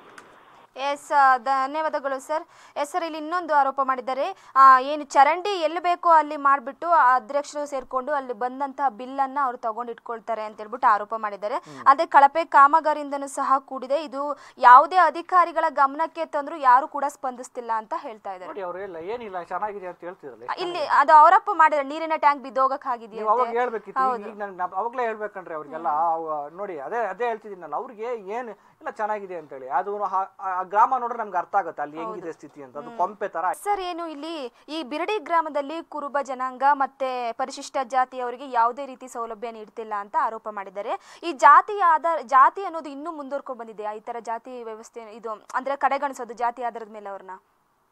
ಎಸ್ ಧನ್ಯವಾದಗಳು ಸರ್ ಎಸ್ ಸರ್ ಇಲ್ಲಿ ಇನ್ನೊಂದು ಆರೋಪ ಮಾಡಿದ್ದಾರೆ ಆ, ಏನು ಚರಂಡಿ ಎಲ್ಲಿ ಬೇಕೋ ಅಲ್ಲಿ ಮಾಡಿಬಿಟ್ಟು ಅಧ್ಯಕ್ಷರು ಸೇರ್ಕೊಂಡು ಅಲ್ಲಿ ಬಂದಂತಹ ಬಿಲ್ಲನ್ನ ಅವ್ರು ತಗೊಂಡು ಇಟ್ಕೊಳ್ತಾರೆ ಅಂತ ಹೇಳ್ಬಿಟ್ಟು ಆರೋಪ ಮಾಡಿದ್ದಾರೆ ಅದೇ ಕಳಪೆ ಕಾಮಗಾರಿಯಿಂದನೂ ಸಹ ಕೂಡಿದೆ ಇದು ಯಾವುದೇ ಅಧಿಕಾರಿಗಳ ಗಮನಕ್ಕೆ ತಂದ್ರು ಯಾರು ಕೂಡ ಸ್ಪಂದಿಸ್ತಿಲ್ಲ ಅಂತ ಹೇಳ್ತಾ ಇದ್ದಾರೆ ನೋಡಿ ಅವ್ರು ಇಲ್ಲ ಏನಿಲ್ಲ ಚೆನ್ನಾಗಿದೆ ಅಂತ ಹೇಳ್ತಿರಲ್ಲ ಇಲ್ಲಿ ಅದು ಅವರಪ್ಪ ಮಾಡಿದ್ರೆ ನೀರಿನ ಟ್ಯಾಂಕ್ ಬಿದ್ದೋಗಕ್ ನೀವು ಅವಾಗ ಆಗಿದೆಯಂತೆ ಹೇಳ್ಬೇಕಿತ್ತು ಈಗ- ಈಗ ನನ್ಗೆ ನಾವ್ ಅವಾಗ್ಲೇ ಹೇಳ್ಬೇಕಂಡ್ರೆ ಅವ್ರಿಗೆಲ್ಲ ಅವ- ನೋಡಿ ಅದೇ ಅದೇ ಹೇಳ್ತಿದ್ದೀನಲ್ಲ ಅವ್ರಿಗೆ ಏನು ಎಲ್ಲ ಚೆನ್ನಾಗಿದೆ ಅಂತೇಳಿ ಅದು ಹ- ಆ ಗ್ರಾಮ ನೋಡ್ರೆ ನಮ್ಗೆ ಅರ್ಥ ಆಗುತ್ತೆ ಅಲ್ಲಿ ಹೆಂಗಿದೆ ಸ್ಥಿತಿ ಅಂತ ಅದು ಕೊಂಪೆ ತರ ಸರ್ ಏನು ಇಲ್ಲಿ ಈ ಬಿರಡಿ ಗ್ರಾಮದಲ್ಲಿ ಕುರುಬ ಜನಾಂಗ ಮತ್ತೆ ಪರಿಶಿಷ್ಟ ಜಾತಿಯವರಿಗೆ ಯಾವುದೇ ರೀತಿ ಸೌಲಭ್ಯ ನೀಡ್ತಿಲ್ಲ ಅಂತ ಆರೋಪ ಮಾಡಿದ್ದಾರೆ ಈ ಜಾತಿ ಆಧಾರ ಜಾತಿ ಅನ್ನೋದು ಇನ್ನೂ ಮುಂದುವರ್ಕೊಂಡು ಬಂದಿದೆ ಈ ತರ ಜಾತಿ ವ್ಯವಸ್ಥೆ ಇದು ಅಂದ್ರೆ ಕಡೆಗಣಿಸೋದು ಜಾತಿ ಆಧಾರದ ಮೇಲೆ ಅವ್ರನ್ನ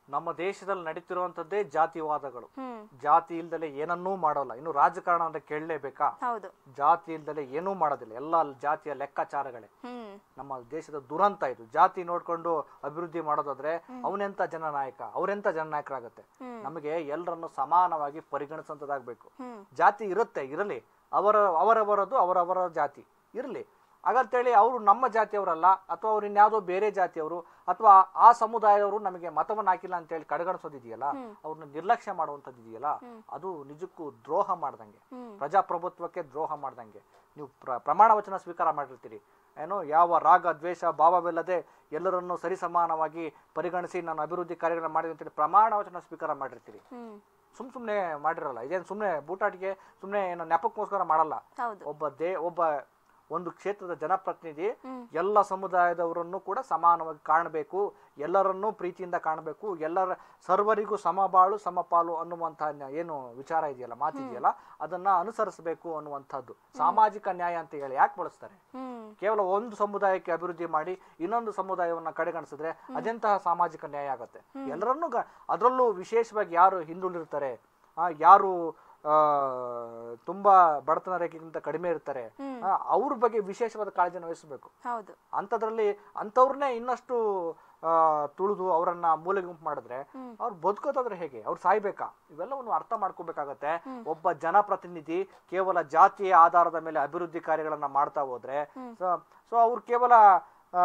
ನಮ್ಮ ದೇಶದಲ್ಲಿ ನಡೀತಿರುವಂತದ್ದೇ ಜಾತಿವಾದಗಳು ಹ್ಮ್ ಜಾತಿ ಇಲ್ದಲೆ ಏನನ್ನೂ ಮಾಡೋಲ್ಲ ಇನ್ನು ರಾಜಕಾರಣ ಅಂತ ಕೇಳಲೇಬೇಕಾ ಹೌದು ಜಾತಿ ಇಲ್ದಲೆ ಏನೂ ಮಾಡೋದಿಲ್ಲ ಎಲ್ಲ ಜಾತಿಯ ಲೆಕ್ಕಾಚಾರಗಳೇ ಹ್ಮ್ ನಮ್ಮ ದೇಶದ ದುರಂತ ಇದು ಜಾತಿ ನೋಡ್ಕೊಂಡು ಅಭಿವೃದ್ಧಿ ಮಾಡೋದಾದ್ರೆ ಅವನೆಂತ ಜನನಾಯಕ ಅವರೆಂತ ಜನನಾಯಕರಾಗತ್ತೆ ನಮಗೆ ಎಲ್ಲರನ್ನು ಸಮಾನವಾಗಿ ಪರಿಗಣಿಸುವಂತದಾಗಬೇಕು ಹ್ಮ್ ಜಾತಿ ಇರುತ್ತೆ ಇರಲಿ ಅವರ ಅವರವರದು ಅವರವರ ಜಾತಿ ಇರಲಿ ಹಾಗಂತೇಳಿ ಅವರು ನಮ್ಮ ಜಾತಿಯವರಲ್ಲ ಅಥವಾ ಅವ್ರು ಇನ್ಯಾವುದೋ ಬೇರೆ ಜಾತಿಯವರು ಅಥವಾ ಆ ಸಮುದಾಯದವರು ನಮಗೆ ಮತವನ್ನು ಹಾಕಿಲ್ಲ ಅಂತೇಳಿ ಕಡೆಗಣಿಸೋದಿದೆಯಲ್ಲ ಅವ್ರನ್ನ ನಿರ್ಲಕ್ಷ್ಯ ಮಾಡುವಂಥದ್ದು ಇದೆಯಲ್ಲ ಅದು ನಿಜಕ್ಕೂ ದ್ರೋಹ ಮಾಡ್ದಂಗೆ ಪ್ರಜಾಪ್ರಭುತ್ವಕ್ಕೆ ದ್ರೋಹ ಮಾಡ್ದಂಗೆ ನೀವು ಪ್ರ ಪ್ರಮಾಣ ವಚನ ಸ್ವೀಕಾರ ಮಾಡಿರ್ತೀರಿ ಏನೋ ಯಾವ ರಾಗ ದ್ವೇಷ ಭಾವವಿಲ್ಲದೆ ಎಲ್ಲರನ್ನು ಸರಿಸಮಾನವಾಗಿ ಪರಿಗಣಿಸಿ ನಾನು ಅಭಿವೃದ್ಧಿ ಕಾರ್ಯಗಳನ್ನ ಮಾಡಿದೆ ಅಂತೇಳಿ ಪ್ರಮಾಣ ವಚನ ಸ್ವೀಕಾರ ಮಾಡಿರ್ತೀರಿ ಹ್ಮ್ ಸುಮ್ ಸುಮ್ನೆ ಮಾಡಿರಲ್ಲ ಇದೇನು ಸುಮ್ನೆ ಬೂಟಾಟಿಗೆ ಸುಮ್ನೆ ಏನೋ ನೆಪಕ್ಕೋಸ್ಕರ ಮಾಡಲ್ಲ ಹೌದು ಒಬ್ಬ ದೇ ಒಬ್ಬ ಒಂದು ಕ್ಷೇತ್ರದ ಜನಪ್ರತಿನಿಧಿ ಎಲ್ಲ ಸಮುದಾಯದವರನ್ನು ಕೂಡ ಸಮಾನವಾಗಿ ಕಾಣಬೇಕು ಎಲ್ಲರನ್ನೂ ಪ್ರೀತಿಯಿಂದ ಕಾಣಬೇಕು ಎಲ್ಲರ ಸರ್ವರಿಗೂ ಸಮಬಾಳು ಸಮಪಾಲು ಅನ್ನುವಂತಹ ನ್ಯ- ಏನು ವಿಚಾರ ಇದೆಯಲ್ಲ ಮಾತಿದೆಯಲ್ಲ ಅದನ್ನ ಅನುಸರಿಸಬೇಕು ಅನ್ನುವಂಥದ್ದು ಸಾಮಾಜಿಕ ನ್ಯಾಯ ಅಂತ ಹೇಳಿ ಯಾಕೆ ಬಳಸ್ತಾರೆ ಹ್ಮ್ ಕೇವಲ ಒಂದು ಸಮುದಾಯಕ್ಕೆ ಅಭಿವೃದ್ಧಿ ಮಾಡಿ ಇನ್ನೊಂದು ಸಮುದಾಯವನ್ನ ಕಡೆಗಣಿಸಿದ್ರೆ ಅದೆಂತಹ ಸಾಮಾಜಿಕ ನ್ಯಾಯ ಆಗುತ್ತೆ ಎಲ್ಲರನ್ನೂ ಗ- ಅದರಲ್ಲೂ ವಿಶೇಷವಾಗಿ ಯಾರು ಹಿಂದುಳಿರ್ತಾರೆ ಆ, ಯಾರು ಆ, ತುಂಬಾ ಬಡತನ ರೇಖೆಗಿಂತ ಕಡಿಮೆ ಇರ್ತಾರೆ ಆ, ಅವ್ರ ಬಗ್ಗೆ ವಿಶೇಷವಾದ ಕಾಳಜಿಯನ್ನು ವಹಿಸಬೇಕು ಹೌದು ಅಂಥದ್ರಲ್ಲಿ ಅಂಥವ್ರನ್ನೇ ಇನ್ನಷ್ಟು ಆ, ತುಳಿದು ಅವರನ್ನ ಮೂಲೆ ಗುಂಪು ಮಾಡಿದ್ರೆ ಅವ್ರು ಬದುಕೋದಾದ್ರೆ ಹೇಗೆ ಅವ್ರು ಸಾಯ್ಬೇಕಾ ಇವೆಲ್ಲವನ್ನು ಅರ್ಥ ಮಾಡ್ಕೋಬೇಕಾಗತ್ತೆ ಒಬ್ಬ ಜನಪ್ರತಿನಿಧಿ ಕೇವಲ ಜಾತಿಯ ಆಧಾರದ ಮೇಲೆ ಅಭಿವೃದ್ಧಿ ಕಾರ್ಯಗಳನ್ನ ಮಾಡ್ತಾ ಹೋದ್ರೆ ಸೊ ಅವ್ರು ಕೇವಲ ಆ,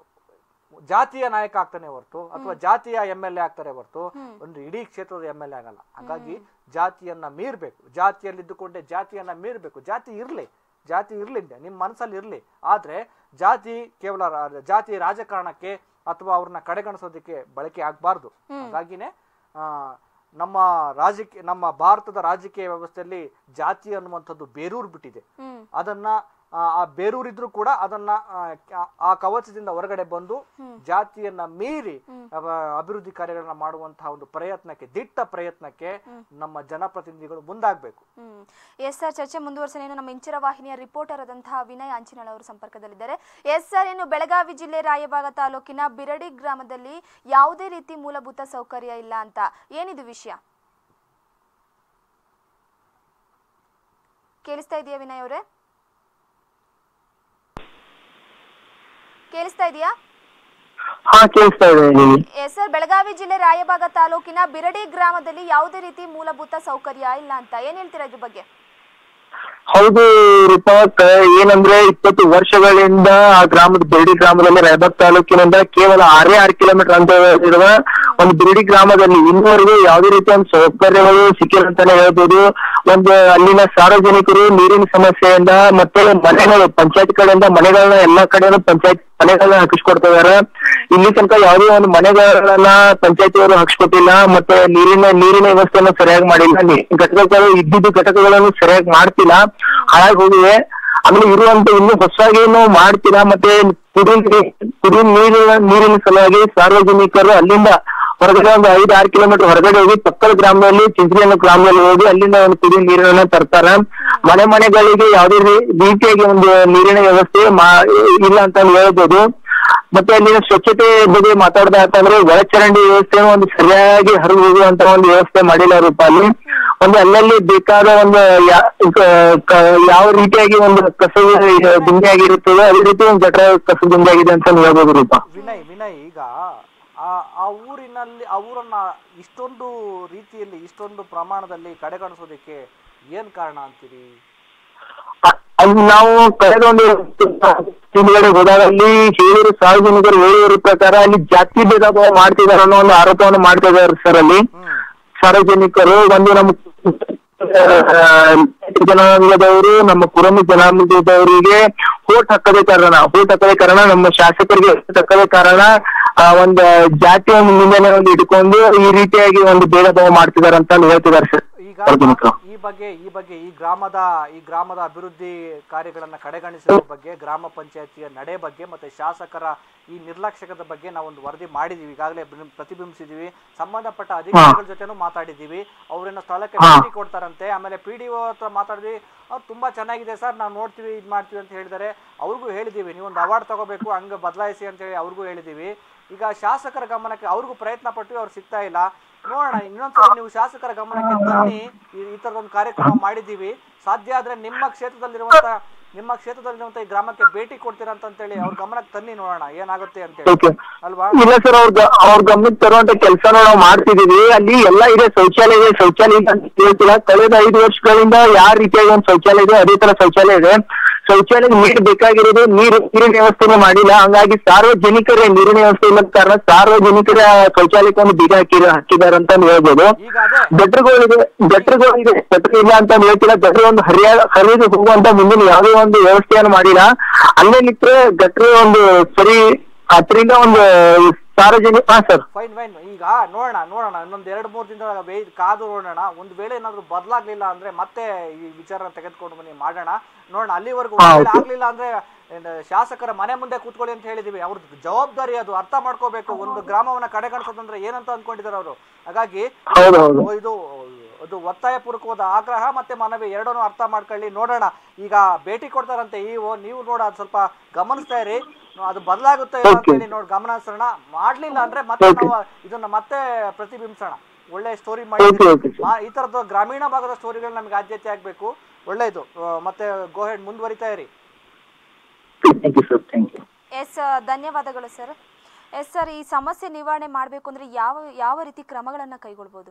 ಜಾತಿಯ ನಾಯಕ ಆಗ್ತಾನೆ ಹೊರತು ಅಥವಾ ಜಾತಿಯ ಎಮ್ ಎಲ್ ಎ ಆಗ್ತಾರೆ ಹೊರತು ಒಂದು ಇಡೀ ಕ್ಷೇತ್ರದ ಎಮ್ ಎಲ್ ಎ ಆಗಲ್ಲ ಹಾಗಾಗಿ ಜಾತಿಯನ್ನ ಮೀರ್ಬೇಕು ಜಾತಿಯಲ್ಲಿದ್ದುಕೊಂಡೇ ಜಾತಿಯನ್ನ ಮೀರ್ಬೇಕು ಜಾತಿ ಇರ್ಲಿ ಜಾತಿ ಇರ್ಲಿ ನಿಮ್ಮ ಮನಸ್ಸಲ್ಲಿ ಇರ್ಲಿ ಆದ್ರೆ ಜಾತಿ ಕೇವಲ ರಾ- ಜಾತಿ ರಾಜಕಾರಣಕ್ಕೆ ಅಥವಾ ಅವ್ರನ್ನ ಕಡೆಗಣಿಸೋದಕ್ಕೆ ಬಳಕೆ ಆಗ್ಬಾರ್ದು ಹಾಗಾಗಿನೇ ಆ, ನಮ್ಮ ರಾಜಕೀಯ ನಮ್ಮ ಭಾರತದ ರಾಜಕೀಯ ವ್ಯವಸ್ಥೆಯಲ್ಲಿ ಜಾತಿ ಅನ್ನುವಂಥದ್ದು ಬೇರೂರು ಬಿಟ್ಟಿದೆ ಅದನ್ನ ಆ, ಆ ಬೇರೂರಿದ್ರು ಕೂಡ ಅದನ್ನ ಆ, ಕ- ಆ ಕವಚದಿಂದ ಹೊರಗಡೆ ಬಂದು ಜಾತಿಯನ್ನ ಮೀರಿ ಅವ- ಅಭಿವೃದ್ಧಿ ಕಾರ್ಯಗಳನ್ನ ಮಾಡುವಂತಹ ಒಂದು ಪ್ರಯತ್ನಕ್ಕೆ ದಿಟ್ಟ ಪ್ರಯತ್ನಕ್ಕೆ ನಮ್ಮ ಜನಪ್ರತಿನಿಧಿಗಳು ಮುಂದಾಗಬೇಕು ಹ್ಮ್ ಎಸ್ ಸರ್ ಚರ್ಚೆ ಮುಂದುವರ್ಸೋಣ ಏನು ನಮ್ಮ ಇಂಚರ ವಾಹಿನಿಯ ರಿಪೋರ್ಟರ್ ಆದಂತಹ ವಿನಯ್ ಆಂಚಿನಾಳ್ ಅವರು ಸಂಪರ್ಕದಲ್ಲಿದ್ದಾರೆ ಎಸ್ ಸರ್ ಏನು ಬೆಳಗಾವಿ ಜಿಲ್ಲೆ ರಾಯಬಾಗ ತಾಲೂಕಿನ ಬಿರಡಿ ಗ್ರಾಮದಲ್ಲಿ ಯಾವುದೇ ರೀತಿ ಮೂಲಭೂತ ಸೌಕರ್ಯ ಇಲ್ಲ ಅಂತ ಏನಿದು ವಿಷಯ ಕೇಳಿಸ್ತಾ ಇದೆಯಾ ವಿನಯ್ ಅವರೇ ಕೇಳಿಸ್ತಾ ಇದೆಯಾ ಹಾ ಕೇಳಿಸ್ತಾ ಇದೆ ಹೇಳಿ ಎಸ್ ಸರ್ ಬೆಳಗಾವಿ ಜಿಲ್ಲೆ ರಾಯಬಾಗ ತಾಲೂಕಿನ ಬಿರಡಿ ಗ್ರಾಮದಲ್ಲಿ ಯಾವುದೇ ರೀತಿ ಮೂಲಭೂತ ಸೌಕರ್ಯ ಇಲ್ಲ ಅಂತ ಏನ್ ಹೇಳ್ತೀರಾ ಇದ್ರ ಬಗ್ಗೆ ಹೌದು ರೂಪಕ್ ಏನಂದ್ರೆ ಇಪ್ಪತ್ತು ವರ್ಷಗಳಿಂದ ಆ ಗ್ರಾಮದ ಬಿರಡಿ ಗ್ರಾಮದಲ್ಲಿ ರಾಯಬಾಗ್ ತಾಲೂಕಿನಿಂದ ಕೇವಲ ಆರೇ ಆರು ಕಿಲೋಮೀಟರ್ ಅಂತ ಇರುವ ಒಂದು ಬಿರಡಿ ಗ್ರಾಮದಲ್ಲಿ ಇನ್ನುವರೆಗೂ ಯಾವುದೇ ರೀತಿಯ ಒಂದು ಸೌಕರ್ಯಗಳು ಸಿಕ್ಕಿಲ್ಲ ಅಂತಾನೆ ಹೇಳ್ಬೋದು ಒಂದು ಅಲ್ಲಿನ ಸಾರ್ವಜನಿಕರು ನೀರಿನ ಸಮಸ್ಯೆಯಿಂದ ಮತ್ತೆ ಮನೆಗಳು ಪಂಚಾಯತ್ ಕಡೆಯಿಂದ ಮನೆಗಳನ್ನ ಎಲ್ಲಾ ಕಡೆನೂ ಪಂಚಾಯತ್ ಮನೆಗಳನ್ನ ಹಾಕಿಸ್ಕೊಡ್ತಾ ಇದಾರೆ ಇಲ್ಲಿ ತನಕ ಯಾವುದೇ ಒಂದು ಮನೆಗಳನ್ನ ಪಂಚಾಯತಿಯವರು ಹಾಕ್ಸ್ಕೊಟ್ಟಿಲ್ಲ ಮತ್ತೆ ನೀರಿನ ನೀರಿನ ವ್ಯವಸ್ಥೆಯನ್ನು ಸರಿಯಾಗಿ ಮಾಡಿಲ್ಲ ನೀರಿನ ಘಟಕಗಳು ಇದ್ದಿದ್ದು ಘಟಕಗಳನ್ನು ಸರಿಯಾಗಿ ಮಾಡ್ತಿಲ್ಲ ಹಾಳಾಗಿ ಹೋಗಿವೆ ಆಮೇಲೆ ಇರುವಂತ ಇನ್ನು ಹೊಸದಾಗಿ ಏನು ಮಾಡ್ತಿಲ್ಲ ಮತ್ತೆ ಕುಡಿಯ ಕುಡಿಯುವ ನೀರಿನ ನೀರಿನ ಸಲುವಾಗಿ ಸಾರ್ವಜನಿಕರು ಅಲ್ಲಿಂದ ಹೊರಗಡೆ ಒಂದು ಐದು ಆರು ಕಿಲೋಮೀಟರ್ ಹೊರಗಡೆ ಹೋಗಿ ಪಕ್ಕದ ಗ್ರಾಮದಲ್ಲಿ ಚಿಂಚಲಿ ಅನ್ನೋ ಗ್ರಾಮದಲ್ಲಿ ಹೋಗಿ ಅಲ್ಲಿಂದ ಒಂದು ಕುಡಿಯುವ ನೀರನ್ನ ತರ್ತಾರೆ ಮನೆ ಮನೆಗಳಿಗೆ ಯಾವುದೇ ರೀ- ರೀತಿಯಾಗಿ ಒಂದು ನೀರಿನ ವ್ಯವಸ್ಥೆ ಮಾ- ಇಲ್ಲ ಅಂತ ಹೇಳ್ಬೋದು ಮತ್ತೆ ಅಲ್ಲಿನ ಸ್ವಚ್ಛತೆ ಬಗ್ಗೆ ಮಾತಾಡ್ದಾತಂದ್ರೆ ಒಳಚರಂಡಿ ವ್ಯವಸ್ಥೆ ಒಂದು ಸರಿಯಾಗಿ ಹರಿದು ಹೋಗುವಂತ ಒಂದು ವ್ಯವಸ್ಥೆ ಮಾಡಿಲ್ಲ ರೂಪ ಅಲ್ಲಿ ಒಂದು ಅಲ್ಲಲ್ಲಿ ಬೇಕಾದ ಒಂದು ಯಾ- ಕ- ಕ- ಯಾವ ರೀತಿಯಾಗಿ ಒಂದು ಕಸ ಗುಂಡಿಯಾಗಿರುತ್ತದೆ ಅದೇ ರೀತಿ ಒಂದು ಗಟರ ಕಸ ಗುಂಡಿಯಾಗಿದೆ ಅಂತ ಹೇಳ್ಬೋದು ರೂಪ ವಿನಯ್ ವಿನಯ್ ಈಗ ಆ ಆ ಊರಿನಲ್ಲಿ ಆ ಊರನ್ನ ಇಷ್ಟೊಂದು ರೀತಿಯಲ್ಲಿ ಇಷ್ಟೊಂದು ಪ್ರಮಾಣದಲ್ಲಿ ಕಡೆಗಣಿಸೋದಕ್ಕೆ ಏನ್ ಕಾರಣ ಅಂತೀರಿ ಅ- ಅಲ್ಲಿ ನಾವು ಕಳೆದ ಒಂದು ತಿಂಗಳಿಗೆ ಹೋದಾಗ ಅಲ್ಲಿ ಹೇಳಿರೋ ಸಾರ್ವಜನಿಕರು ಹೇಳಿರೋ ಪ್ರಕಾರ ಅಲ್ಲಿ ಜಾತಿ ಭೇದ ಭಾವ ಮಾಡ್ತಿದ್ದಾರೆ ಅನ್ನೋ ಒಂದು ಆರೋಪವನ್ನು ಮಾಡ್ತಾ ಇದ್ದಾರೆ ಸರ್ ಅಲ್ಲಿ ಸಾರ್ವಜನಿಕರು ಒಂದು ನಮ್ಮ ಆ, ಜನಾಂಗದವರು ನಮ್ಮ ಕುರುಮ ಜನಾಂಗದವರಿಗೆ ಓಟ್ ಹಾಕದೇ ಕಾರಣ ಓಟ್ ಹಾಕದೇ ಕಾರಣ ನಮ್ಮ ಶಾಸಕರಿಗೆ ಓಟ್ ಹಾಕದೇ ಕಾರಣ ಆ ಒಂದು ಜಾತಿಯ ನಿಂದನೆ ಒಂದು ಇಟ್ಕೊಂಡು ಈ ರೀತಿಯಾಗಿ ಒಂದು ಭೇದ ಭಾವ ಮಾಡ್ತಿದ್ದಾರೆ ಅಂತ ಅಲ್ಲಿ ಹೇಳ್ತಿದ್ದಾರೆ ಸರ್ ಈಗ ಈಗ ಸಾರ್ವಜನಿಕರು ಈ ಬಗ್ಗೆ ಈ ಬಗ್ಗೆ ಈ ಗ್ರಾಮದ ಈ ಗ್ರಾಮದ ಅಭಿವೃದ್ಧಿ ಕಾರ್ಯಗಳನ್ನ ಕಡೆಗಣಿಸುವ ಬಗ್ಗೆ ಗ್ರಾಮ ಪಂಚಾಯತಿಯ ನಡೆ ಬಗ್ಗೆ ಮತ್ತೆ ಶಾಸಕರ ಈ ನಿರ್ಲಕ್ಷ್ಯದ ಬಗ್ಗೆ ನಾವು ಒಂದು ವರದಿ ಮಾಡಿದೀವಿ ಈಗಾಗಲೇ ಬಿಂ- ಪ್ರತಿಬಿಂಬಿಸಿದೀವಿ ಸಂಬಂಧಪಟ್ಟ ಅಧಿಕಾರಿಗಳ ಜೊತೆನೂ ಮಾತಾಡಿದೀವಿ ಅವರನ್ನ ಸ್ಥಳಕ್ಕೆ ಭೇಟಿ ಕೊಡ್ತಾರಂತೆ ಆಮೇಲೆ ಪಿ ಡಿ ಒ ಹತ್ರ ಮಾತಾಡಿದ್ವಿ ಅವ್ರು ತುಂಬಾ ಚೆನ್ನಾಗಿದೆ ಸರ್ ನಾವು ನೋಡ್ತೀವಿ ಇದು ಮಾಡ್ತೀವಿ ಅಂತ ಹೇಳಿದ್ದಾರೆ ಅವ್ರಿಗೂ ಹೇಳಿದೀವಿ ನೀವೊಂದು ಅವಾರ್ಡ್ ತಗೋಬೇಕು ಹಂಗೆ ಬದಲಾಯಿಸಿ ಅಂತ ಹೇಳಿ ಅವ್ರಿಗೂ ಹೇಳಿದೀವಿ ಈಗ ಶಾಸಕರ ಗಮನಕ್ಕೆ ಅವ್ರಿಗೂ ಪ್ರಯತ್ನ ಪಟ್ಟು ಅವ್ರು ಸಿಗ್ತಾ ಇಲ್ಲ ನೋಡೋಣ ಇನ್ನೊಂದ್ಸಲ ನೀವು ಶಾಸಕರ ಗಮನಕ್ಕೆ ತನ್ನಿ ಈ- ಈ ತರದೊಂದು ಕಾರ್ಯಕ್ರಮ ಮಾಡಿದ್ದೀವಿ ಸಾಧ್ಯ ಆದ್ರೆ ನಿಮ್ಮ ಕ್ಷೇತ್ರದಲ್ಲಿರುವಂತ ನಿಮ್ಮ ಕ್ಷೇತ್ರದಲ್ಲಿರುವಂತ ಈ ಗ್ರಾಮಕ್ಕೆ ಭೇಟಿ ಕೊಡ್ತೀರಾ ಅಂತೇಳಿ ಅವ್ರ ಗಮನಕ್ಕೆ ತನ್ನಿ ನೋಡೋಣ ಏನಾಗುತ್ತೆ ಅಂತೇಳಿ ಓಕೆ ಅಲ್ವಾ ಇಲ್ಲ ಸರ್ ಅವ್ರ ಅವ್ರ ಗಮನಕ್ಕೆ ತರುವಂತ ಕೆಲಸನ ನಾವು ಮಾಡ್ತಿದೀವಿ ಅಲ್ಲಿ ಎಲ್ಲ ಇದೆ ಶೌಚಾಲಯ ಇದೆ ಶೌಚಾಲಯ ಇದೆ ಅಂತ ಹೇಳ್ತಿಲ್ಲ ಕಳೆದ ಐದು ವರ್ಷಗಳಿಂದ ಯಾವ ರೀತಿಯಾಗಿ ಒಂದು ಶೌಚಾಲಯ ಇದೆ ಅದೇ ತರ ಶೌಚಾಲಯ ಇದೆ ಶೌಚಾಲಯ ನೀರು ಬೇಕಾಗಿರೋದು ನೀರು ನೀರಿನ ವ್ಯವಸ್ಥೆನೇ ಮಾಡಿಲ್ಲ ಹಂಗಾಗಿ ಸಾರ್ವಜನಿಕರೇ ನೀರಿನ ವ್ಯವಸ್ಥೆ ಇಲ್ಲದ ಕಾರಣ ಸಾರ್ವಜನಿಕರ ಶೌಚಾಲಯಕ್ಕೆ ಒಂದು ಬೀಗ ಹಾಕಿರ ಹಾಕಿದ್ದಾರೆ ಅಂತ ಹೇಳ್ಬೋದು ಈಗ ಅದೇ ಗಟ್ರಗಳಿದೆ ಗಟ್ರಗಳಿದೆ ಗಟ್ರ ಇಲ್ಲ ಅಂತ ಹೇಳ್ತಿಲ್ಲ ಗಟ್ರ ಒಂದು ಹರಿಯ ಹರಿದು ಹೋಗುವಂತ ಮುಂದಿನ ಯಾವುದೇ ಒಂದು ವ್ಯವಸ್ಥೆಯನ್ನು ಮಾಡಿಲ್ಲ ಅಲ್ಲೇ ನಿಂತ್ರೆ ಗಟ್ರ ಒಂದು ಸರಿ ಅದರಿಂದ ಒಂದು ಸಾರ್ವಜನಿಕ ಹಾ ಸರ್ ಫೈನ್ ಫೈನ್ ಈಗ ನೋಡೋಣ ನೋಡೋಣ ಇನ್ನೊಂದ್ ಎರಡ್ ಮೂರ್ ದಿನದೊಳಗೆ ವೇ- ಕಾದು ನೋಡೋಣ ಒಂದ್ ವೇಳೆ ಏನಾದ್ರು ಬದಲಾಗ್ಲಿಲ್ಲ ಅಂದ್ರೆ ಮತ್ತೆ ಈ ವಿಚಾರ ತೆಗೆದುಕೊಂಡು ಬನ್ನಿ ಮಾಡೋಣ ನೋಡೋಣ ಅಲ್ಲಿವರೆಗೂ ಹಾ, ಒಂದ್ ವೇಳೆ okay. ಆಗ್ಲಿಲ್ಲ ಅಂದ್ರೆ ಏನ್ ಶಾಸಕರ ಮನೆ ಮುಂದೆ ಕೂತ್ಕೊಳ್ಳಿ ಅಂತ ಹೇಳಿದೀವಿ ಅವ್ರದ್ದು ಜವಾಬ್ದಾರಿ ಅದು ಅರ್ಥ ಮಾಡ್ಕೋಬೇಕು ಒಂದು ಗ್ರಾಮವನ್ನ ಕಡೆಗಣಿಸೋದಂದ್ರೆ ಏನಂತ ಅನ್ಕೊಂಡಿದ್ದಾರೆ ಅವರು ಹಾಗಾಗಿ ಹೌದು, ಹೌದು. ಇದು ಅದು ಒತ್ತಾಯ ಪೂರ್ವಕವಾದ ಆಗ್ರಹ ಮತ್ತೆ ಮನವಿ ಎರಡನ್ನೂ ಅರ್ಥ ಮಾಡ್ಕೊಳ್ಳಿ ನೋಡೋಣ ಈಗ ಭೇಟಿ ಕೊಡ್ತಾರಂತೆ ಈ ನೀವು ನೋಡ ಅದ್ ಸ್ವಲ್ಪ ಗಮನಿಸ್ತಾ ಇರಿ ಅದು ಬದಲಾಗುತ್ತೆ ಇಲ್ಲ ಅಂತ Okay. ಹೇಳಿ ನೋಡಿ ಗಮನಿಸೋಣ ಮಾಡ್ಲಿಲ್ಲ ಅಂದ್ರೆ ಮತ್ತೆ Okay. ನಾವು ಇದನ್ನ ಮತ್ತೆ ಪ್ರತಿಬಿಂಬಿಸೋಣ ಒಳ್ಳೆ ಸ್ಟೋರಿ Okay, okay, ಮಾಡಿ sir. ಮಾ- ಈ ತರದ ಗ್ರಾಮೀಣ ಭಾಗದ ಸ್ಟೋರಿಗಳು ನಮಗೆ ಆದ್ಯತೆ ಆಗ್ಬೇಕು ಒಳ್ಳೇದು ಆ, ಮತ್ತೆ ಗೋಹೆಡ್ ಮುಂದುವರಿತಾ ಇರಿ thank you sir thank you yes ಧನ್ಯವಾದಗಳು ಸರ್ ಎಸ್ ಸರ್ ಈ ಸಮಸ್ಯೆ ನಿವಾರಣೆ ಮಾಡಬೇಕು ಅಂದ್ರೆ ಯಾವ ಯಾವ ರೀತಿ ಕ್ರಮಗಳನ್ನ ಕೈಗೊಳ್ಬೋದು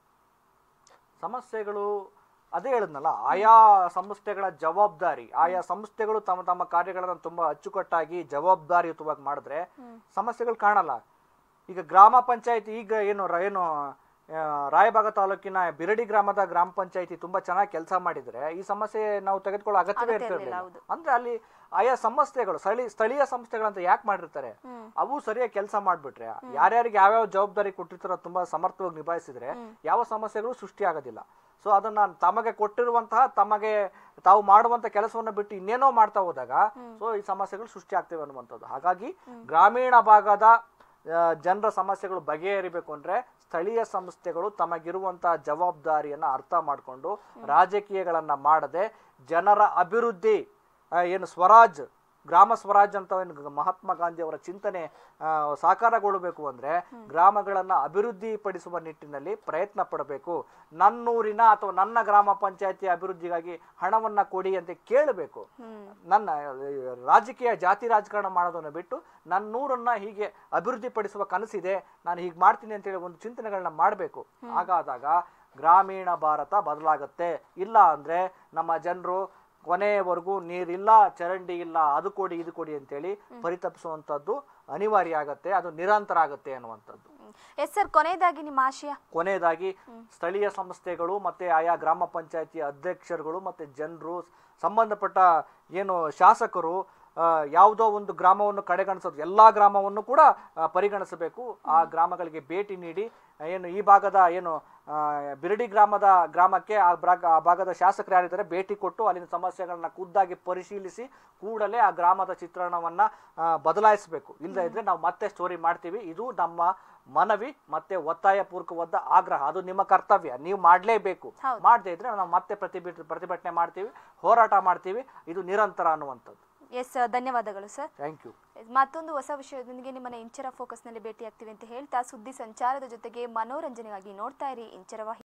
ಸಮಸ್ಯೆಗಳು ಅದೇ ಹೇಳಿದ್ನಲ್ಲ ಆಯಾ ಸಂಸ್ಥೆಗಳ ಜವಾಬ್ದಾರಿ ಆಯಾ ಸಂಸ್ಥೆಗಳು ತಮ್ಮ ತಮ್ಮ ಕಾರ್ಯಗಳನ್ನು ತುಂಬಾ ಅಚ್ಚುಕಟ್ಟಾಗಿ ಜವಾಬ್ದಾರಿಯುತವಾಗಿ ಮಾಡಿದ್ರೆ ಸಮಸ್ಯೆಗಳು ಕಾಣಲ್ಲ ಈಗ ಗ್ರಾಮ ಪಂಚಾಯತಿ ಈಗ ಏನು ರ- ಏನು ಆ, ರಾಯಬಾಗ ತಾಲೂಕಿನ ಬಿರಡಿ ಗ್ರಾಮದ ಗ್ರಾಮ ಪಂಚಾಯತಿ ತುಂಬಾ ಚೆನ್ನಾಗಿ ಕೆಲಸ ಮಾಡಿದ್ರೆ ಈ ಸಮಸ್ಯೆ ನಾವು ತೆಗೆದುಕೊಳ್ಳೋ ಅಗತ್ಯವೇ ಅಗತ್ಯ ಇರ್ಲಿಲ್ಲ, ಇರ್ತಿರ್ಲಿಲ್ಲ ಹೌದು. ಅಂದ್ರೆ ಅಲ್ಲಿ ಆಯಾ ಸಂಸ್ಥೆಗಳು ಸ್ಥಳೀಯ ಸ್ಥಳೀಯ ಸಂಸ್ಥೆಗಳಂತ ಯಾಕೆ ಮಾಡಿರ್ತಾರೆ ಅವು ಸರಿಯಾಗಿ ಕೆಲಸ ಮಾಡ್ಬಿಟ್ರೆ ಯಾರ್ಯಾರಿಗೆ ಯಾವ್ಯಾವ ಜವಾಬ್ದಾರಿ ಕೊಟ್ಟಿರ್ತಾರೋ ತುಂಬಾ ಸಮರ್ಥವಾಗಿ ನಿಭಾಯಿಸಿದ್ರೆ ಯಾವ ಸಮಸ್ಯೆಗಳು ಸೃಷ್ಟಿ ಆಗೋದಿಲ್ಲ ಸೊ ಅದನ್ನ ತಮಗೆ ಕೊಟ್ಟಿರುವಂತಹ ತಮಗೆ ತಾವು ಮಾಡುವಂತ ಕೆಲಸವನ್ನ ಬಿಟ್ಟು ಇನ್ನೇನೋ ಮಾಡ್ತಾ ಹೋದಾಗ ಸೊ ಈ ಸಮಸ್ಯೆಗಳು ಸೃಷ್ಟಿ ಆಗ್ತವೆ ಅನ್ನುವಂಥದ್ದು ಹಾಗಾಗಿ ಗ್ರಾಮೀಣ ಭಾಗದ ಆ, ಜನರ ಸಮಸ್ಯೆಗಳು ಬಗೆಹರಿಬೇಕು ಅಂದ್ರೆ ಸ್ಥಳೀಯ ಸಂಸ್ಥೆಗಳು ತಮಗಿರುವಂತಹ ಜವಾಬ್ದಾರಿಯನ್ನ ಅರ್ಥ ಮಾಡಿಕೊಂಡು ರಾಜಕೀಯಗಳನ್ನ ಮಾಡದೆ ಜನರ ಅಭಿವೃದ್ಧಿ ಆ, ಏನು ಸ್ವರಾಜ್ ಗ್ರಾಮ ಸ್ವರಾಜ್ ಅಂತ ಏನು ಮಹಾತ್ಮ ಗಾಂಧಿ ಅವರ ಚಿಂತನೆ ಆ, ಸಾಕಾರಗೊಳ್ಳಬೇಕು ಅಂದ್ರೆ ಗ್ರಾಮಗಳನ್ನ ಅಭಿವೃದ್ಧಿ ಪಡಿಸುವ ನಿಟ್ಟಿನಲ್ಲಿ ಪ್ರಯತ್ನ ಪಡಬೇಕು ನನ್ನೂರಿನ ಅಥವಾ ನನ್ನ ಗ್ರಾಮ ಪಂಚಾಯತಿ ಅಭಿವೃದ್ಧಿಗಾಗಿ ಹಣವನ್ನ ಕೊಡಿ ಅಂತ ಕೇಳಬೇಕು ನನ್ನ ಆ, ರಾಜಕೀಯ ಜಾತಿ ರಾಜಕಾರಣ ಮಾಡೋದನ್ನ ಬಿಟ್ಟು ನನ್ನೂರನ್ನ ಹೀಗೆ ಅಭಿವೃದ್ಧಿ ಪಡಿಸುವ ಕನಸಿದೆ ನಾನು ಹೀಗೆ ಮಾಡ್ತೀನಿ ಅಂತೇಳಿ ಒಂದು ಚಿಂತನೆಗಳನ್ನ ಮಾಡಬೇಕು ಹಾಗಾದಾಗ ಗ್ರಾಮೀಣ ಭಾರತ ಬದಲಾಗುತ್ತೆ ಇಲ್ಲ ಅಂದ್ರೆ ನಮ್ಮ ಜನರು ಕೊನೆಯವರೆಗೂ ನೀರಿಲ್ಲ ಚರಂಡಿ ಇಲ್ಲ ಅದು ಕೊಡಿ ಇದು ಕೊಡಿ ಅಂತೇಳಿ ಪರಿತಪಿಸುವಂಥದ್ದು ಅನಿವಾರ್ಯ ಆಗತ್ತೆ ಅದು ನಿರಂತರ ಆಗತ್ತೆ ಅನ್ನುವಂಥದ್ದು ಎಸ್ ಸರ್ ಕೊನೆಯದಾಗಿ ನಿಮ್ಮ ಆಶಯ ಕೊನೆಯದಾಗಿ ಸ್ಥಳೀಯ ಸಂಸ್ಥೆಗಳು ಮತ್ತೆ ಆಯಾ ಗ್ರಾಮ ಪಂಚಾಯತಿ ಅಧ್ಯಕ್ಷರುಗಳು ಮತ್ತೆ ಜನರು ಸಂಬಂಧಪಟ್ಟ ಏನು ಶಾಸಕರು ಆ, ಯಾವುದೋ ಒಂದು ಗ್ರಾಮವನ್ನು ಕಡೆಗಣಿಸೋದು ಎಲ್ಲಾ ಗ್ರಾಮವನ್ನು ಕೂಡ ಆ, ಪರಿಗಣಿಸಬೇಕು ಆ ಗ್ರಾಮಗಳಿಗೆ ಭೇಟಿ ನೀಡಿ ಏನು ಈ ಭಾಗದ ಏನು ಆ, ಬಿರಡಿ ಗ್ರಾಮದ ಗ್ರಾಮಕ್ಕೆ ಆ ಬ್ರಾಗ ಆ ಭಾಗದ ಶಾಸಕರು ಯಾರಿದ್ದಾರೆ ಭೇಟಿ ಕೊಟ್ಟು ಅಲ್ಲಿನ ಸಮಸ್ಯೆಗಳನ್ನ ಖುದ್ದಾಗಿ ಪರಿಶೀಲಿಸಿ ಕೂಡಲೇ ಆ ಗ್ರಾಮದ ಚಿತ್ರಣವನ್ನ ಆ, ಬದಲಾಯಿಸಬೇಕು ಇಲ್ಲದೇ ಇದ್ರೆ ನಾವು ಮತ್ತೆ ಸ್ಟೋರಿ ಮಾಡ್ತೀವಿ ಇದು ನಮ್ಮ ಮನವಿ ಮತ್ತೆ ಒತ್ತಾಯ ಪೂರ್ವಕವಾದ ಆಗ್ರಹ ಅದು ನಿಮ್ಮ ಕರ್ತವ್ಯ ನೀವು ಮಾಡಲೇಬೇಕು ಹೌದು. ಮಾಡದೇ ಇದ್ರೆ ನಾವು ಮತ್ತೆ ಪ್ರತಿಭಟ ಪ್ರತಿಭಟನೆ ಮಾಡ್ತೀವಿ ಹೋರಾಟ ಮಾಡ್ತೀವಿ ಇದು ನಿರಂತರ ಅನ್ನುವಂಥದ್ದು ಎಸ್ ಧನ್ಯವಾದಗಳು ಸರ್ ಥ್ಯಾಂಕ್ ಯು ಮತ್ತೊಂದು ಹೊಸ ವಿಷಯದೊಂದಿಗೆ ನಿಮ್ಮನ್ನ ಇಂಚರ ಫೋಕಸ್ನಲ್ಲಿ ಭೇಟಿ ಆಗ್ತೀವಿ ಅಂತ ಹೇಳ್ತಾ ಸುದ್ದಿ ಸಂಚಾರದ ಜೊತೆಗೆ ಮನೋರಂಜನೆಗಾಗಿ ನೋಡ್ತಾ ಇರಿ ಇಂಚರ ವಾಹಿನಿ